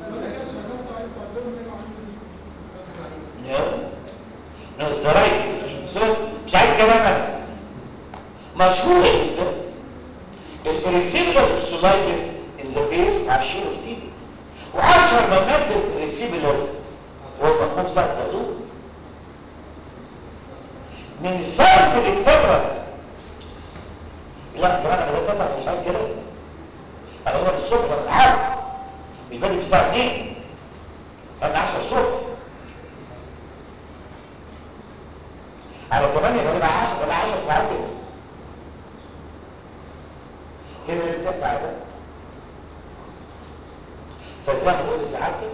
نو الزراير مش عايز كلام انا مشهورة جدا الريسيبلس بسولايتس ان ذا فيس مع الشيروس دي واشهر ما مادة الريسيبلس هو المرحوم سعد زغلول من الساعة اللي اتفرج لا كمان انا بدات اتعب مش عايز كده انا هو الصبح انا عارف مش بادئ الساعه 2 انا 10 الصبح على 8 بقى 10 ولا 10 ساعات كده هنا 9 ده فازاي بقول سعادتك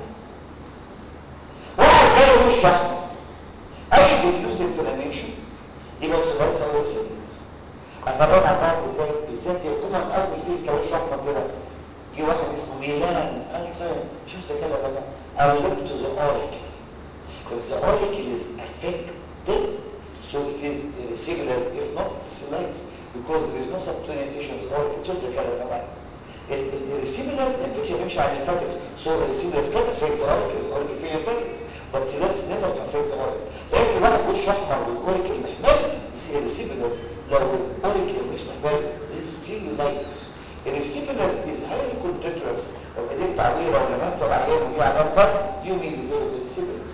واحد جاله وش احمر اي ديفيوز انفلاميشن يبقى سلايتس او سيلز افرج عن بعض ازاي بالذات يكون اول فيس لو وش احمر كده جه واحد اسمه ميلان السر شوف ده كده بقى او look to the auricle if the auricle is affected so it is irreversible if not it is slides because there is no subcutaneous tissue in the auricle شوف ده كده بقى الريسيبلس الانفكشن بيمشي على الليمفاتكس سو الريسيبلس كان افكت اوريكل الاوريكل فيه ليمفاتكس بس لاتس نيفر افكت اوريكل لكن الواحد وشه احمر والاوريكل محمل دي الريسيبلس لو الاوريكل مش محمل دي سيلولايتس السيفيلس از هايلي كونتنترس لو ايديك تعويره ولمست العيان وجي على بس يو مي ديفلوب السيفيلس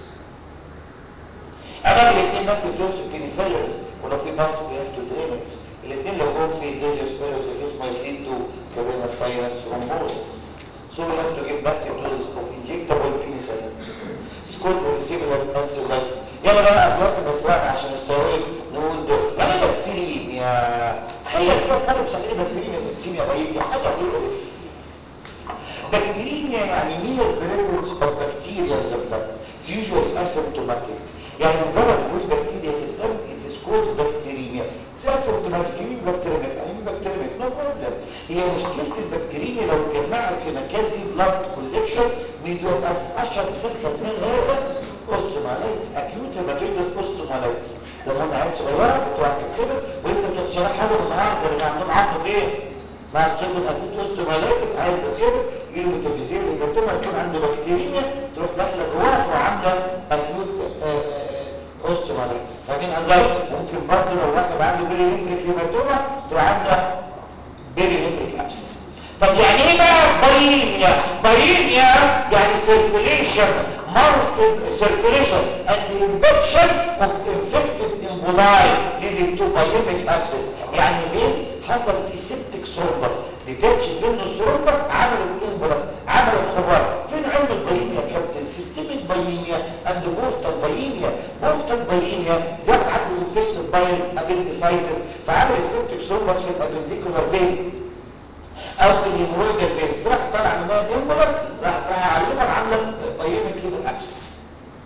علاج الاثنين نفس الدوز البنسلينز ولو في باس وي هاف تو درين ات الاثنين لو جم في ديليوس فيروس الجسم might lead to كمان ساينس ثرومبوزس So we have to give massive doses of injectable penicillin. School or similar anxiolytics. يلا بقى دلوقتي مسرعنا عشان السوائل نقول دول. يعني بكتيريا تخيل كده طالب صحيح بكتيريا سبسيميا بيجي حاجه تقرف. بكتيريا يعني mere presence of bacteria in the blood. It's usually asymptomatic. يعني مجرد وجود بكتيريا في الدم it is called bacteremia. It's asymptomatic. You mean bacteremic. I mean bacteremic. No problem. هي مشكلة البكتيريا لو اتجمعت في مكان فيه blood collection ميديو ابسس اشهر مثال خدناه هذا اوستومالايتس اكيوت هيباتيتس اوستومالايتس لما انا عيل صغيره بتروح تتخبط ولسه بتشرحها له النهارده اللي عندهم عظم فين؟ بعد شغل الاكيوت اوستومالايتس عيل بتخبط يجي له ميتافيزيل هيباتوما يكون عنده بكتيريا تروح داخله جواه وعامله اكيوت اوستومالايتس فاهمين ازاي؟ ممكن برضه لو واحد عنده بيري نفريك هيباتوما تروح عامله بيري نفريك ابسس طب يعني ايه بقى بايميا بايميا يعني circulation multiple circulation and infection of infected emboli leading to بايميك abscess يعني فين حصل في سيبتك ثرومبس ديتاتش منه الثرومبس عملت امبولس عملت خبار فين علم البايميا يا كابتن سيستميك بايميا اند بورتال بايميا بورتال بايميا زاد عنده انفكتد بايلز ابندسايتس فعمل السيبتك ثرومبس في الابنديكولار فين او في الهيموريجال فيز راح طالع منها الامبولس راح طالع على الليفر عامله بايميك ليفر ابسس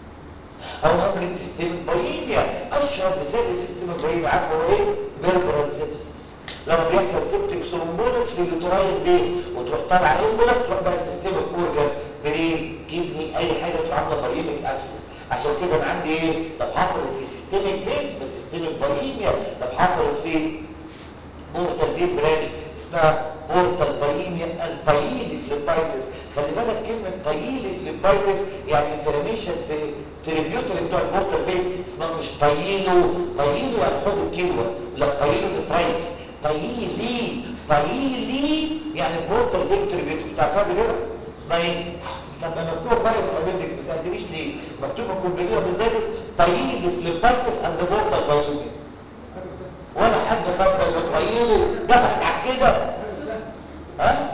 او ممكن سيستم بايميا اشهر مثال لسيستم البايميا عارفه هو ايه بيربرال سيبسس لما بيحصل سيبتك ثرومبولس في اليوتراين فين وتروح طالع امبولس تروح بقى السيستم اورجان برين كدني اي حاجه تروح عامله بايميك ابسس عشان كده انا عندي ايه لو حصلت في سيستميك فينز بس سيستميك بايميا لو حصلت في بورتال فين برانش اسمها بورتال بايميا البايلي فليبايتس خلي بالك كلمة بايلي فليبايتس يعني انفلاميشن في تريبيوتري بتوع البورتال فين اسمها مش بايلو بايلو يعني خد الكلمة لا بايلو نفرايتس بايلي بايلي يعني بورتال فين تريبيوتري بتعرفها كده اسمها ايه؟ لما مكتوب فرق في الابندكس ما سالتنيش ليه؟ مكتوبه كومبليها بالزيتس بايلي فليبايتس اند بورتال بايميا ولا حد خد باله بايلي دخلت على كده ها؟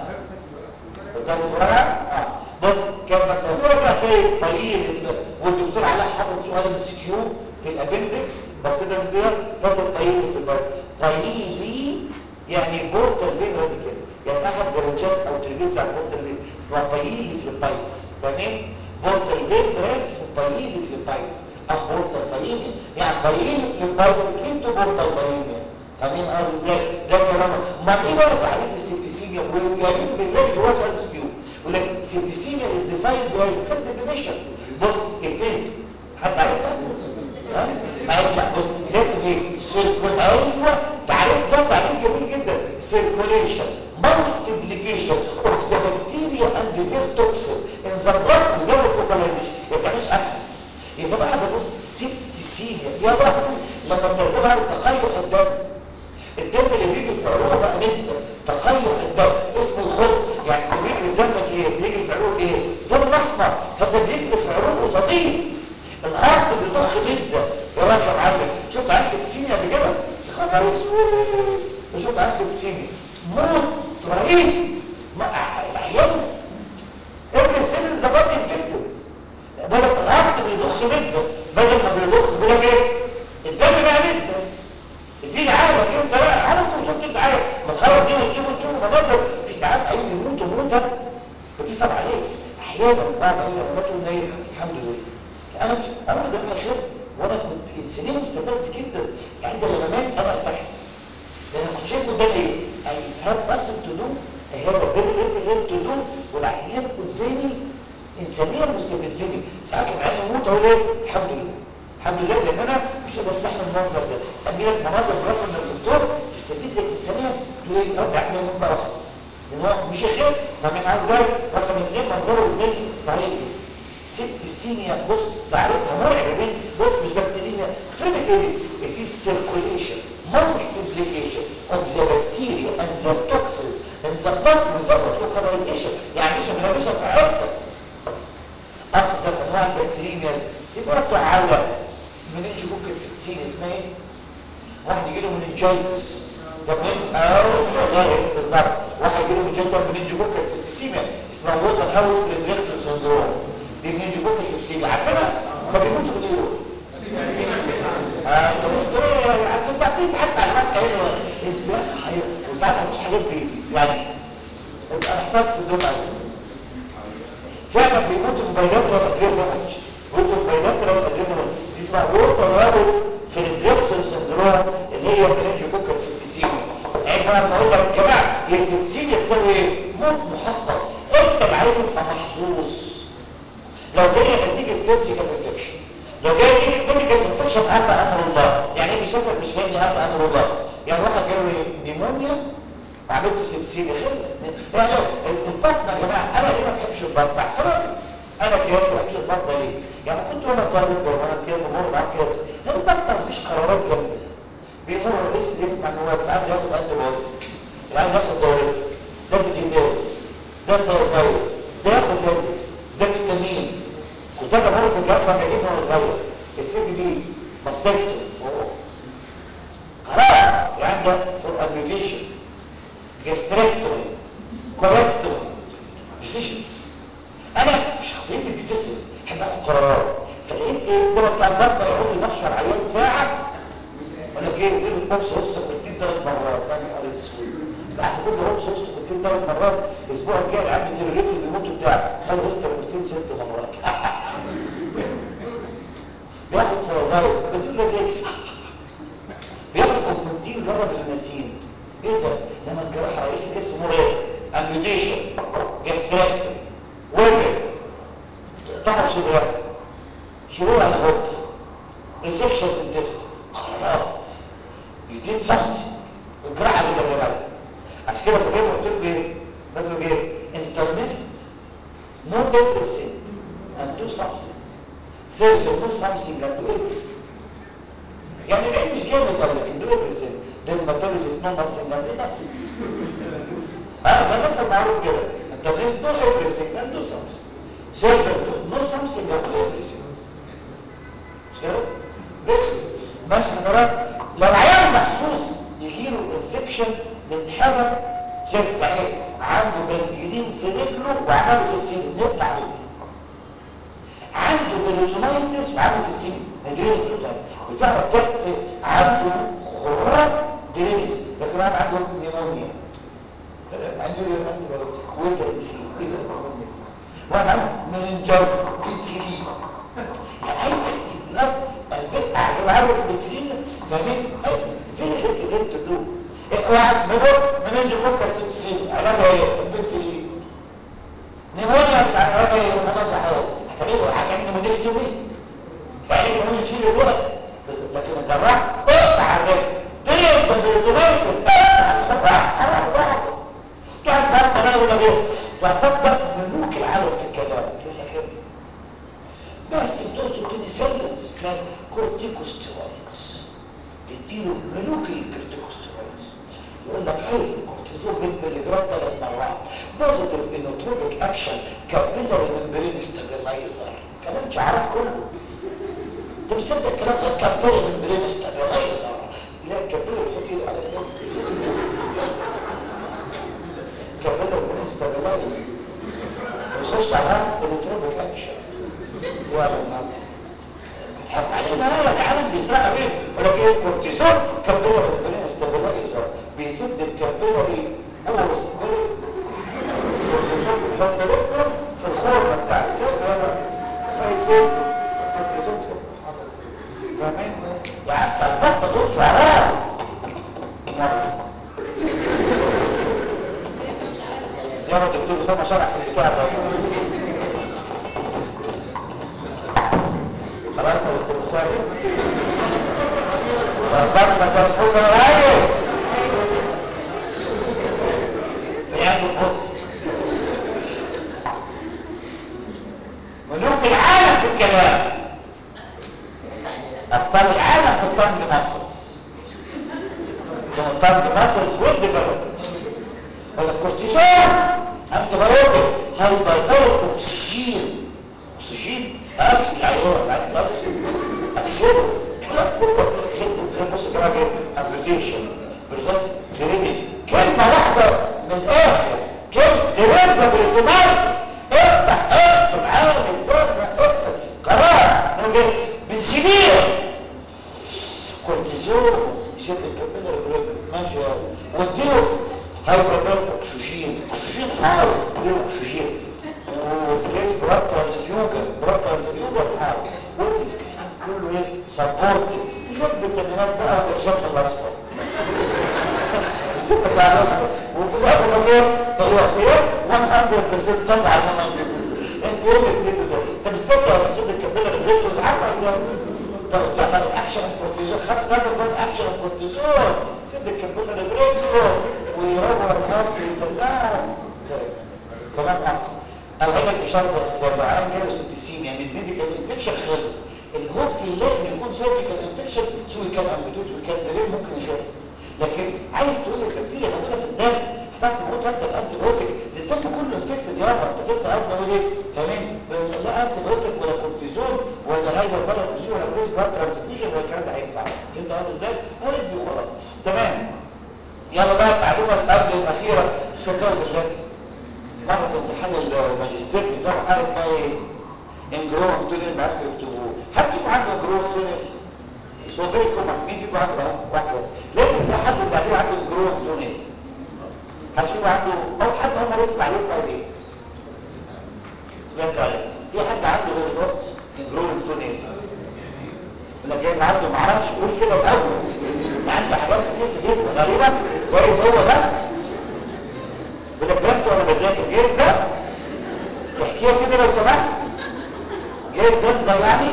قدام المراجعة؟ اه بص كان مكتوب بقى في طريق والدكتور علاء حاطط سؤال ام اس كيو في الابندكس بس ده فيها كاتب طريق في البايت طريقي يعني بورتال فين راديكال يعني احد درجات او تربيه بتاع بورتال فين اسمها طريقي في البايتس فاهمين؟ بورتال فين برانش اسمه طريقي في البايتس او بورتال بايميا يعني طريقي في البايتس ليه بورتال بايميا فاهمين قصدي ازاي؟ ده كلام ما ايه بقى تعريف السبتيسيميا ويعني بالله هو سؤال مسكيو يقول لك سبتيسيميا از ديفايند باي كام ديفينيشن بص ابتز حد عارفها؟ ها؟ ايوه بص لازم ايه؟ سيركول ايوه تعريف ده تعريف جميل جدا سيركوليشن multiplication of the bacteria and their toxin in the blood without localization ما بتعملش اكسس يا جماعه ده بص سبتيسيميا يا لهوي لما بترجمها تقيح الدم الدم اللي بيجي في عروقه بقى انت تقيح الدم اسمه الخط يعني اللي بيجي في دمك ايه بيجي في عروق ايه دم احمر فده بيجي في عروقه صديد الخط بيضخ جدا يا راجل يا معلم شفت عين سبتسيميا قبل كده يا خبر اسود شفت عين سبتسيميا موت رهيب ما العيان ابن السن زبادي انفكتد بالك الخط بيضخ جدا بدل ما بيضخ بيقول لك ايه الدم بقى جدا اديني عارفك انت بقى عارف انت شفت انت عارف ما تخرج دي وتشوف وتشوف مناظر في ساعات عيون يموتوا موتة بتصعب عليك احيانا بعض الامراض نايم الحمد لله انا انا ده خير وانا كنت انسانين مستفز جدا يعني ده لما مات انا ارتحت لان كنت شايف قدام ايه اي هاب نفسك تدوم اي هاب ربنا غير تدوم والعيان قدامي انسانيه مستفزني ساعات لما العيان يموت اقول ايه الحمد لله الحمد لله لان انا مش قادر استحمل المنظر ده سمي لك مناظر برغم ان الدكتور يستفيد لك انسانيه تقول ايه يا رب عندي يموت بقى خلاص لان هو مش خير فمن ازاي رقم اثنين منظره قدامي ضعيف جدا ست السينيا بص تعرفها مرعب يا بنتي بص مش بكتيريا بكتيريا ايه دي؟ دي سيركوليشن multiplication of the bacteria and the toxins and the blood without localization يعني مش ملامسها في عرضك أخذ أنواع البكتيريا سمعت على مننجوكوكا سبسين اسمها ايه؟ واحد يجي له مننجايتس طب انت اه والله بالظبط واحد يجي له مننجايتس مننجوكوكا سبسيميا اسمها ووتر هاوس فريدريكسون سندروم دي مننجوكوكا سبسيميا عارفينها؟ طب يموتوا من ايه؟ اه انت انت بتنسى حتى علامات حلوه انت وساعات مفيش حاجات بيزي يعني ابقى محتاج في الدمعه فعلا بيموتوا ببيلاترال ادرينال بيموتوا ببيلاترال ادرينال دي اسمها ووتر هاوس فريدريكسون سندروم اللي هي مننجوكوكا سبسيميا عيب بقى لما اقول لك يا جماعه هي السبسيميا تساوي ايه؟ موت محقق انت العيب يبقى محظوظ لو جايه نتيجه سيرجيكال انفكشن لو جاي نتيجه ميديكال انفكشن هذا امر الله يعني ايه بشكل مش فاهمني هذا امر الله يعني واحد جاله نيمونيا وعملت له سبسيميا خلص يعني البطن يا جماعه انا ليه ما بحبش البطن احترامي انا كياسر ما بحبش البطن ليه يعني كنت وانا طالب وانا كده بمر معاك كده البطن مفيش قرارات جامده بيمر الرئيس يسمع ان هو العيال ياخد انتي بايوتيك العيال ياخد دايركت ده فيجيتالز ده سايزايد ده ياخد لازكس ده فيتامين كنت انا بقول في الجامعه لما جيت وانا صغير الست دي مصلحته قرار يعني ده فور ابليكيشن جاستريكتومي كولكتومي ديسيشنز انا في شخصيتي ديسيسيف احب اخد قرارات فلقيت ايه ده بتاع البطل يقعدوا يناقشوا على العيان ساعه ولا ايه يقول لي القرص وسط كنتين ثلاث مرات ده نهار اسود بعد كل قرص وسط كنتين ثلاث مرات الاسبوع الجاي العيال بيديروا بيموتوا بتاع خد وسط كنتين ست مرات بياخد سلازايد بدون لازكس بياخد كومنتين جرب النسيم ايه ده لما الجراحه رئيس الجسم مريض امبيوتيشن جاستريكتوم ويبل تعرف صدرها شروع الغد ريسكشن انتست قرارات يديد سمسي الجراحه دي ده جمال عشان كده فاكر قلت لكم ايه لازم ايه انترنست نو everything and do something surgeon do something and do everything يعني العلم مش جامد ولا لكن do everything dermatologist no nothing and do nothing اه ده مثل معروف كده انترنست no everything and do something surgeon do no something and do everything مش كده؟ ماشي حضرتك لو عيان محسوس يجيله انفكشن من حاجه شفت اهي عنده جنجرين في رجله وعمله سبسيل نقطع رجله عنده بيروتونايتس وعمل سبسيل ندرين بيروتونايتس وتعرف تحت عنده خراج درينج لكن واحد عنده نيمونيا عنده عنده كويدا دي سي ايه ده واحد عنده مننجايت بنسلين يعني اي انا عارف البنسلين فاهمين فين غير كده تدوق واحد منور مننجل ممكن سبسين علاجها ايه البنسلين نيمونيا مش عارف علاجها ايه مضاد حيوي هتعمله هتعمل نيمونيكتومي فعلاج نيمونيا تشيل الوقت بس لكن الجراح اقطع الرجل تريد البيروتونايتس اقطع الخبره خلاص واحد تقعد بقى تناول ده وهتبدا ملوك العالم في الكلام تقول لك ايه بس بتقصد بنسلس كورتيكوستيرويدز تديله ملوك الكورتيكوستيرويدز يقول لك هاي الكورتيزون بالمليجرام ثلاث مرات بوزيتيف انوتروبيك اكشن كابيلاري ممبرين ستابلايزر كلام شعرك كله انت بتصدق الكلام ده كابيلاري ممبرين ستابلايزر لا الكابيلاري بيحط ايده على اليوم كابيلاري ممبرين ستابلايزر يخش على انوتروبيك اكشن ولا الهارت بتحب علينا هذا العالم بيسرق بيه ولكن الكورتيزون كابيلاري ممبرين ستابلايزر بيسد الكابيلاري بورس الكورتيزون بيحط رجله في الخرم بتاع الجسم فيسد الكورتيزون فاهمين؟ يعني البطه دول شعراء زيارة الدكتور أسامة شرح في البتاع ده خلاص يا دكتور أسامة البطة زي الفل يا ريس في عين القدس ملوك العالم في الكلام ابطال العالم في الطن مصر طب مثلا ويل ديفلوبمنت ولا الكورتيزون انتي بايوتيك هايبرتروف اكسجين اكسجين اكس العيون بعد اكس اكسده خد بص كده كده ابلكيشن بالغاز جريدي كلمه واحده من الاخر كلمه جريزه بالكوماند افتح اقفل عامل الدنيا اقفل قرار بنسيبيه كورتيزون يسيب الكابيلر بريد ماشي يا واديله هايبربر اكسجين اكسجين حار اديله اكسجين وفريز براد ترانسفيوجن براد ترانسفيوجن حار كله ايه سبورتي شويه فيتامينات بقى والشاب الاصفر الست تعرفها وفي الاخر ايه الوفيات 100% طبعا انت ايه اللي اديته ده انت بتصدق في صدر الكابيلر بريد والعقل طب ده اكشن اوف كورتيزون خد قرر بقى اكشن اوف كورتيزون سيب الكابيلر بريد ويروح الهارت ويدلعه كلام عكس العلاج بشرط استرباعان جاله ست سنين يعني الميديكال انفكشن خلص الهوب في الله ان يكون سيرجيكال انفكشن سو كان امبيدوت وكان برين ممكن يخف لكن عايز تقول لي البكتيريا موجوده في الدم هتعرف تموت انت الانتي بايوتيك الدم كله انفكتد يابا انت فهمت قصدي اقول ايه فاهمين لا انتي بايوتيك ولا كورتيزون ولا هايبر بلد ولا بريز بلاد ترانسفيوجن ولا الكلام ده هينفع فهمت قصدي ازاي؟ قالت بي خلاص تمام يلا بقى المعلومه قبل الاخيره صدقوا بالله مره في امتحان الماجستير بيدور حاجه اسمها ايه؟ انجروم تونيل ما عرفوا يكتبوه حد فيكم عنده انجروم تونيل؟ صوتيكم مين فيكم عنده واحده لازم ده حد اللي عليه عنده انجروم تونيل حد فيكم عنده او حد هم رسم عليه في ايه؟ سمعت عليه في حد عنده غير انجروم تونيل ولا جايز عنده معرفش قول كده الاول عنده حاجات كتير في جسمه غريبه جايز هو ده وده بنسى وانا بذاكر جايز ده احكيها كده لو سمحت جايز ده مضيعني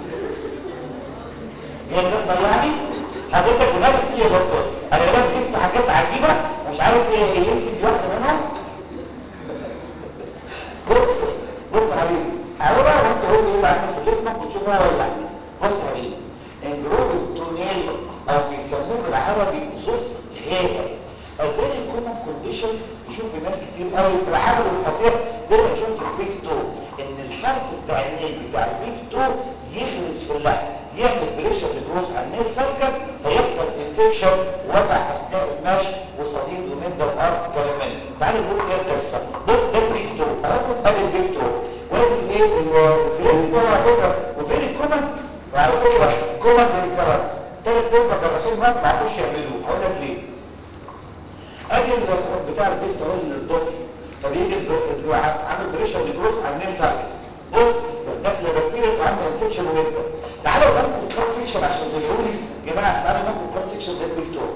جايز ده مضيعني حضرتك هناك ايه يا دكتور انا لازم جسمي حاجات عجيبه ومش عارف ايه ايه يمكن دي واحده منهم بص بص يا حبيبي حاولها وانت قول لي ايه اللي عندك في جسمك وتشوف هو ولا لا بص يا حبيبي انجروب التونيل او بيسموه بالعربي زف غايه او فيري كومن كونديشن يشوف الناس كتير قوي بالعمل الخفيف ده يشوف في البيك تو ان الحرف بتاع النيل بتاع البيك تو يغرس في اللحم يعمل بريشر لجروز على النيل سيركس فيحصل انفكشن وضع اثناء المشي وصديد ومده وقرف كلام من تعالوا نقول ايه القصه بص ده البيك تو اهو بص ادي البيك تو وادي الايه الجريز ده على فكره وفيري كومن وعلى فكره كومن للكرات ثلاث ارباع جراحين مصر ما عرفوش يعملوه هقول لك ليه ادي بتاع الزفت اهو الضفي فبيجي عامل بريشر لجروز على النيل سيركس بص داخله بكتيريا وعامله انفكشن ويبدا تعالوا ناخد في كات سيكشن عشان تقولوا لي يا جماعه تعالوا ناخد كات سيكشن ده الدكتور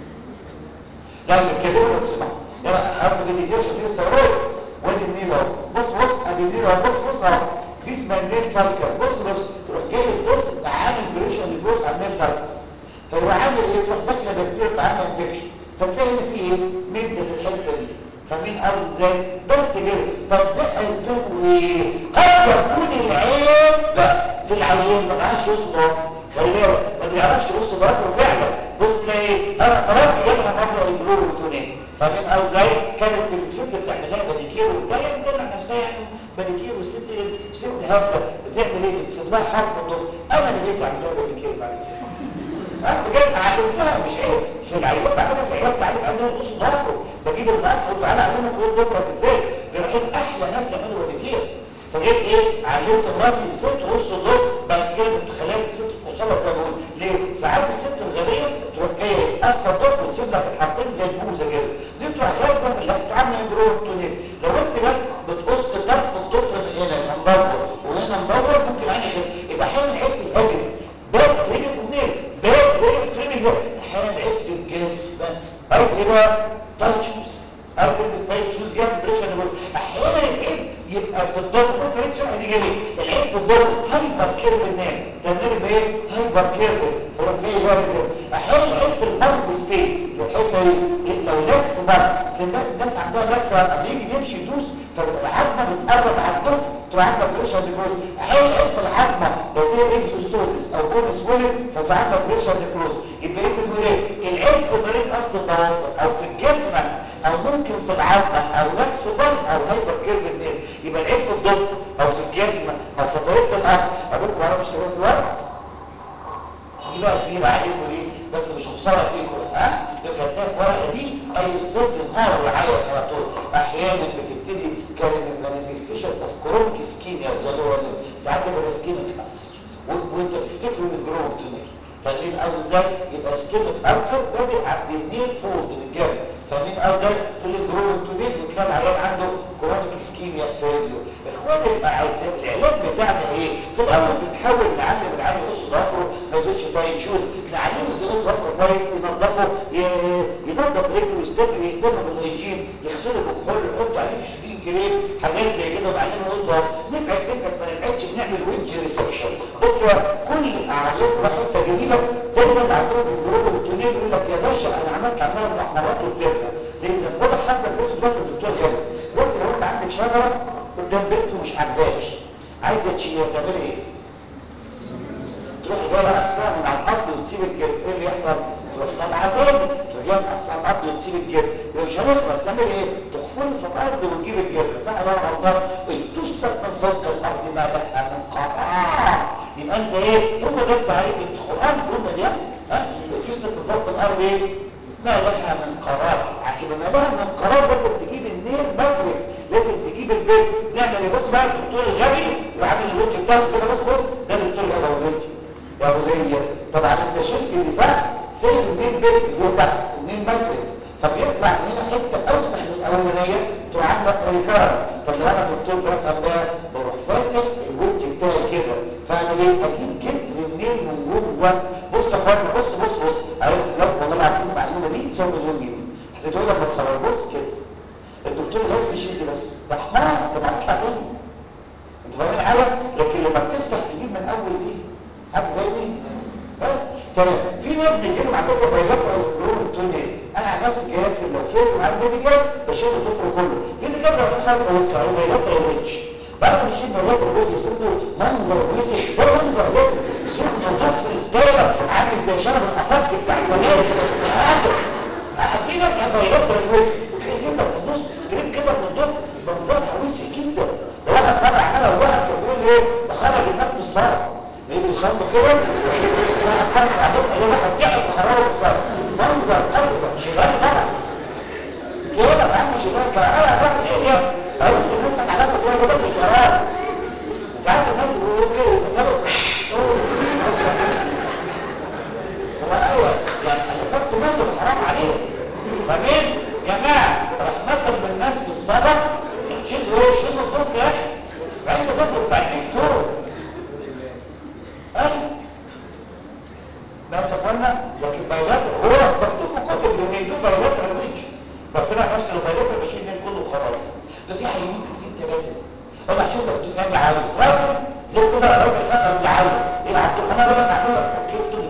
لا كده لو تسمعوا يلا عارف ان دي عشان لسه قريب وادي النيل اهو بص بص ادي النيل اهو بص بص اهو دي اسمها النيل سيركس بص بص تروح جاي الضفر عامل بريشر لجروز على النيل سيركس فيروح عامل ايه تروح داخله بكتيريا وعامله انفكشن فتلاقي ان في ايه مده في الحته دي فاهمين قصدي ازاي بس كده طب ده اسبابه ايه قد يكون العيب في العيان ما معاش يصدر خلي بالك ما بيعرفش يبص بصره فعلا بص تلاقي انا قررت جابها مره الجلور والتونين فاهمين قصدي ازاي كانت الست بتعمل لها باديكير وبتاع بتدلع نفسها يعني باديكير والست ست هبله بتعمل ايه بتسيب لها حرف الضغط انا اللي جيت اعمل لها باديكير بعد كده انا بجد علمتها مش عيب في العيال بعملها في عيال تعليم عايزين يقصوا ضفره بجيب المقص اقول تعالى اعلمك ايه ضفرك ازاي جراحين احلى ناس يعملوا وديكير فجيت ايه علمت مراتي ازاي تقص الضفر بعد كده كنت خليت الست تقصها زي ما بقول ليه ساعات الست الغبيه تروح جايه قصه الضفر وتسيب لك الحرفين زي البوزه كده دي تروح غرزه اللي هتعمل جروه التونيل لو انت بس بتقص طرف الضفر من هنا يبقى مدور وهنا مدور ممكن عيني يخف يبقى احيانا الحس الهبل باب تريننج وفنيل باب ويف تريننج احيانا العيب في الجسم او كده تايت شوز او تلبس تايت شوز يعمل بريشر نقول احيانا العيب يبقى في الضفر بص فريد شرح دي جميل العيب في الضفر هايبر كيرف النام تعمل بايه هايبر كيرف فروح جاي جاي احيانا العيب في البلب سبيس الحته دي لو لاكس بقى في الناس عندها لاكس لما يجي يمشي يدوس فالعظمه بتقرب على الضفر تروح عامله بريشر نيكروز احيانا العيب في العظمه لو فيها اكزوستوزس او بون سويلنج فتعمل بريشر نيكروز يبقى اسمه ايه العيب في طريق قص نقص الضوافر او في الجزمه او ممكن في العظمه او نقص بطن او هايبر كيرف النيل يبقى العيب في الضفر او في الجزمه او في طريقه الاصل اقول لكم انا مش كده في الورق دي بقى كبيره عليكم دي بس مش خساره فيكم ها لو كانت في الورقه دي اي استاذ ينهار ويعيط على طول احيانا بتبتدي كانت المانيفستيشن اوف كرونيك اسكيميا وزلوه ساعات تبقى اسكيميك ألسر وانت تفتكروا ان كرونيك تونيل فاهمين قصدي ازاي يبقى اسكيميك ألسر بادئ عند النيل فوق من الجنب فاهمين قصدي تقول الكرونيك تونيل وتلاقي العيان عنده كرونيك اسكيميا في رجله اخواني يبقى عايزين العلاج بتاعنا ايه في الاول بنحاول نعلم العيان يقص ضفره ما يقولش طيب شوز نعلمه ازاي يقص ضفره كويس ينظفه ينظف رجله ويستقبل يهتم بالهيجين يغسله بكحول يحط عليه في شديد كريم حاجات زي كده وبعدين نوظف نبعد نبعد ما نبعدش بنعمل ويدج ريسكشن بص يا كل الاعراض بقى حته جميله دايما عندهم الجروب والتونين يقول لك يا باشا انا عملت عمليه محمرات وبتبقى لان واضح حتى الجزء ده الدكتور كده قلت لو انت عندك شجره قدام بيته مش عاجباك عايزه تشيلها تعملي ايه؟ تروح جايه قصها من على الارض وتسيب الجلد ايه اللي يحصل؟ تروح طالعه تاني تروح جايه قصها على الارض وتسيب الجلد لو مش هنخلص تعمل ايه؟ تحفر في الارض وتجيب الجلد صح ولا غلطان؟ تسد من فوق الارض ما لها من قرار يبقى انت ايه؟ هم ده التعريف في القران الجمله دي ها؟ تسد من فوق الارض ايه؟ ما لها من قرار عشان ما لها من قرار لازم تجيب النيل مدرك لازم تجيب البيت نعمل ايه بص بقى الدكتور الغبي وعامل الوجه بتاعه كده بص بص ده الدكتور الغبي يا ولية طبعا انت شلت اللي فوق سايب النيل بيت اللي تحت النيل مدرك فبيطلع من هنا حته اوسع من الاولانيه تروح عامله ريكارد طب لو انا دكتور بفهم ده بروح فاتح الوجه بتاعي كده فاعمل ايه؟ اجيب جدر النيل من جوه بص يا اخوانا بص بص بص عرفت لك والله العظيم المعلومه دي تساوي مليون جنيه هتقول لك ما تصور بص كده الدكتور غير بيشيل لي بس ده حمار طب هتطلع تاني انت فاهم حاجه لكن لما بتفتح تجيب من اول دي حد فاهمني بس تمام في ناس بيجيلهم عندهم بيلات او جروب التونيل انا عن نفسي جهاز لو فين معايا ميديكال بشيل الضفر كله في اللي جاب له حاجه وسع او بيلات او ويتش بعد ما يشيل بيلات او ويتش يسيبه منظر وسخ ده منظر ده يسيبه ضفر زباله عامل زي شرب الاصابع بتاع زمان في ناس بيلات او ويتش وتلاقي سيبك في النص ستريب كده من الضفر يبقى منظرها وسخ جدا لو واحد طبعا عملها وواحد كان بيقول ايه بخرج الناس من الصلاه يجي يصلي كده واحد فرق عدد ايه واحد تعب وخرجه بالصلاه منظر قلبه شغال طبعا يقول لك عم شغال كان انا واحد ايه يا اقول الناس على بس انا بدات الشراب ساعات الناس بيقولوا كده يتكلموا هو ايوه يعني اللي خدت ناس حرام عليه فمين يا جماعه رحمه بالناس في الصلاه شيل ايه شيل الضفر يا اخي بعدين الضفر بتاع الدكتور ايوه ماشي يا اخوانا لكن بيانات هو مكتوب في كتب اللي بيدوا بيانات الوجه بس انا نفس البيانات اللي بشيل من كله وخلاص ده في حيوانين كتير ثلاثه انا هشوف لك بتتعمل عالي راجل زي كده راجل خدها بالعالي ايه عبد انا بقى اعملها كده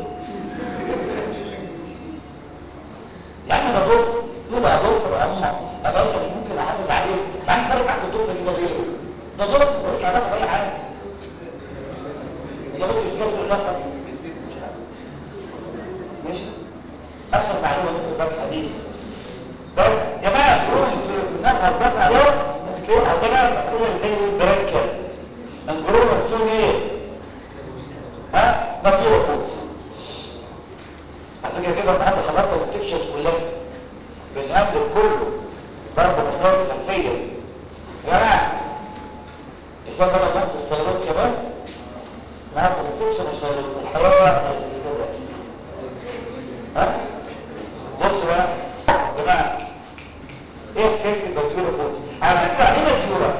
يعني ده ضفر يبقى ضفر اما ابقى مش ممكن احافظ عليه تعال نفرق معاك الضفر كده ليه ده ضفر ملوش علاقه باي حاجه هي بس مش جايه تقول لك ماشي اخر معلومه في الباب حديث بس يا جماعه تروح الناس هزرت عليهم ممكن تلاقوا عندنا الاسئله اللي زي البران كده الجروب مكتوب ايه ها مكتوب فوت على فكره كده بعد خلصت الانفكشنز كلها بالهبل كله ضرب مختار الخلفيه يا جماعه اسمها بقى ناخد السيارات كمان ناخد الانفكشن والسيارات الحياه كده ها بص بقى يا جماعه ايه حكايه البكتيريا فوت على فكره علينا الجوره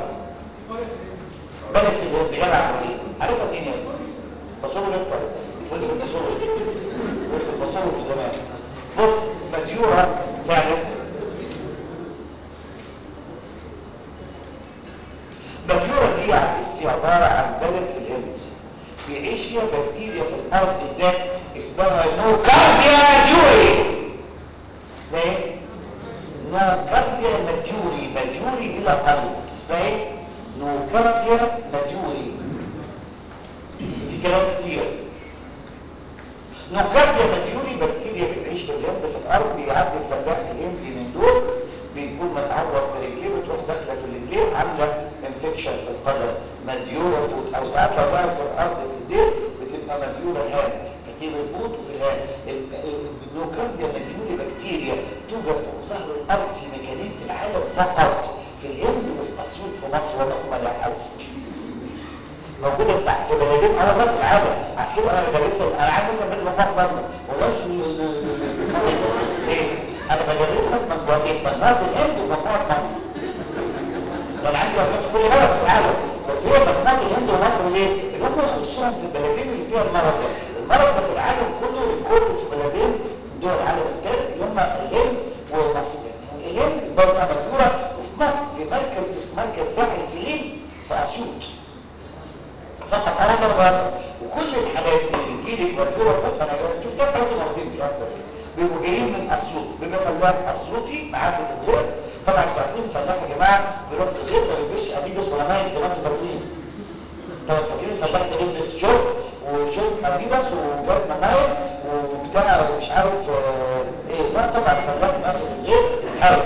بنت الرجال عمليه عارفها مين يا بصوره يفطر ولف البصوره ولف البصوره في زمان بص مديوره فعلا مديوره دي يا عزيزتي عباره عن بلد في الهند بيعيش فيها بكتيريا في الارض هناك اسمها نوكارديا مديوري اسمها ايه؟ نوكارديا مديوري مديوري بلا قلب اسمها ايه؟ نوكارديا مديوري في كلام كتير نوكارديا مديوري بكتيريا بتعيش في الهند في الارض بيعدي في القدم مديوره فوت او ساعات لو وقعت في الارض في ايديه بتبقى مديوره هام فتيجي الفوت وفي الهام النوكارديا مديوره بكتيريا توجد فوق ظهر الارض في مكانين في العالم فقط في الهند وفي اسيوط في مصر والله ما لا موجوده تحت في بلدين انا في العالم عشان كده انا بدرسها انا عايز مثلا بدل مجموعه ضمن ولا ليه انا بدرسها في مجموعتين مجموعه الهند ومجموعه مصر وانا عندي مجموعه في كل بلد في العالم بس هي مجموعه الهند ومصر ليه؟ اللي هم يخصهم في البلدين اللي فيها المرض ده المرض ده في العالم كله ريكورد في بلدين دول العالم الثالث اللي هم الهند ومصر الهند برضه مديوره وفي مصر في مركز اسمه مركز ساحل سليم في اسيوط فقط انا مرة وكل الحالات اللي بتجيلي مديوره فوق انا شفتها في حياتي مرتين مش اكتر بيبقوا جايين من اسيوط بيبقى فلاح اسيوطي معاه في الغيط طبعا انتوا عارفين الفلاح يا جماعه بيروح في الغيط ما بيلبسش اديداس ولا نايك زي ما انتوا فاكرين طبعا فاكرين الفلاح ده بيلبس شورت وشورت اديداس وجزمه نايك وبتاع مش عارف آه ايه لا طبعا الفلاح ماشي في الغيط حرف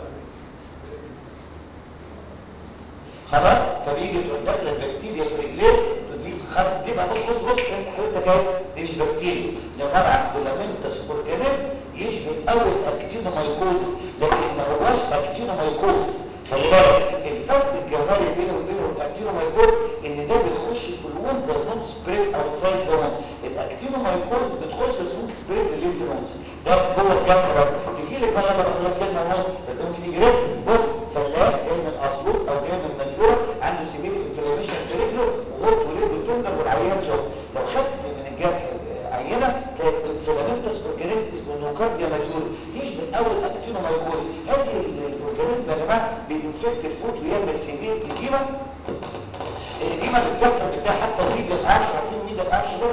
خلاص فبيجي تروح داخله البكتيريا في رجليه دي خد دي بقى بص بص بص انت حضرتك اهي دي مش بكتيريا ده عباره عن فيلامنتس اورجانيزم يشبه اول اكتينومايكوزس لكن ما هواش اكتينومايكوزس خلي بالك الفرق الجوهري بينه وبين الاكتينومايكوز ان ده بيخش في الوند داز نوت سبريد اوتسايد ذا وند الاكتينومايكوز بتخش سموث سبريد الليمف نودز ده جوه الجرح بس بيجي لك بقى لما اقول لك كلمه ونص بس ده ممكن يجي ريتم بص فلاح جاي من اسيوط او جاي من منيوره عنده سبيل انفلاميشن في رجله وغط ورجله تندر والعيان سخن لو خدت من الجرح عينه تلاقي الفيلامنتس اورجانيزم اسمه نوكارديا ماديور يشبه اول اكتينومايكوز هذه الاورجانيزم يا جماعه بينفكت الفوت ويعمل سيفير اديمه الاديمه اللي بتحصل بتاع حتى الميديا ارش عارفين الميديا ارش ده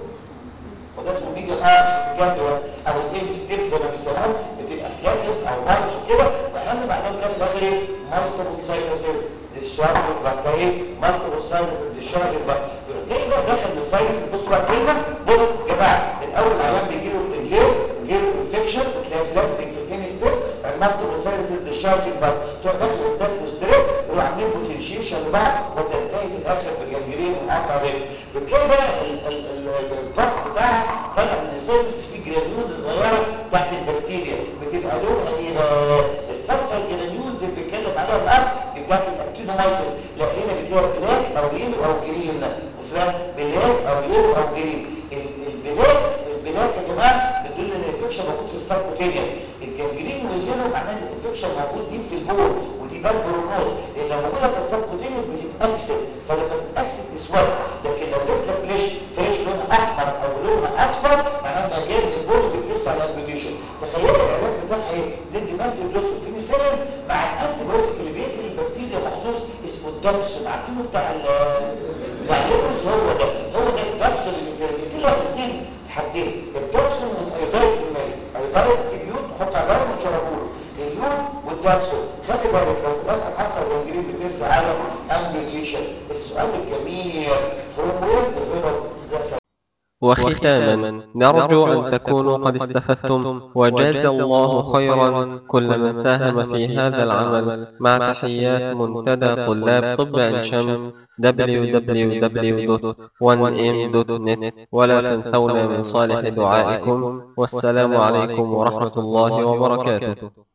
وده اسمه ميديا ارش في الجنب ده او الايد ستيب زي ما بيسموه بتبقى فلاتد او بانش كده واهم معلومه كانت في الاخر ايه مالتيبل ساينسز الشارج بس ده ايه مالتيبل ساينسز الشارج بس ليه بقى داخل من الساينس بصوا بقى الكلمه بصوا يا جماعه الاول العيان بيجي له رجليه بيجي له انفكشن وتلاقي فلاتنج في التاني ستيب المالتيبل ساينسز الشارج بس تروح داخل ستيب وستريب يروح عاملين بوتنشيشن لبعض وتنتهي في الاخر بجنجرين وقطع رجل بتلاقي بقى الباص بتاعها طالع من الساينس في جرانيولز صغيره تحت البكتيريا بتبقى لونها ايه بقى الصفه الجرانيولز اللي بيتكلم عليها الاخ دي بتاعت الاكتينومايسيس لا هنا بتلاقي بلاك او يلو او جرين اسمها بلاك او يلو او جرين البلاك البلاك يا جماعه بتدل ان الانفكشن موجود في السبكوتينيوس الجنجرين واليلو معناه ان الانفكشن موجود دي في البول ودي بالبرونوز اللي لو موجوده في السبكوتينيوس بتتاكسد فلما تتاكسد تسود لكن لو جبت لك فريش فريش لونها احمر او لونها اصفر معناه انها جايه من البول وبترسى على الامبيوتيشن تخيل العلاج بتاعها ايه ضد ماسي بلوس وبينيسيلينز مع الانتي بايوتيك اللي بيقتل البكتيريا مخصوص اسمه الدبسون عارفينه بتاع ال بتاع الليبرز هو ده هو ده الدبسون اللي بيقتل له الاثنين حاجتين الدبسون والايودايد المالي ايودايد كبيوت نحط على جنب ونشربه له اليود والدبسون خلي بالك لو في الاخر حصل جنجرين بترسى على امبيوتيشن السؤال الجميل from where developed the وختاما نرجو أن تكونوا قد استفدتم وجاز الله خيرا كل من ساهم في هذا العمل مع تحيات منتدى طلاب طب عين شمس www.1m.net ولا تنسونا من صالح دعائكم والسلام عليكم ورحمة الله وبركاته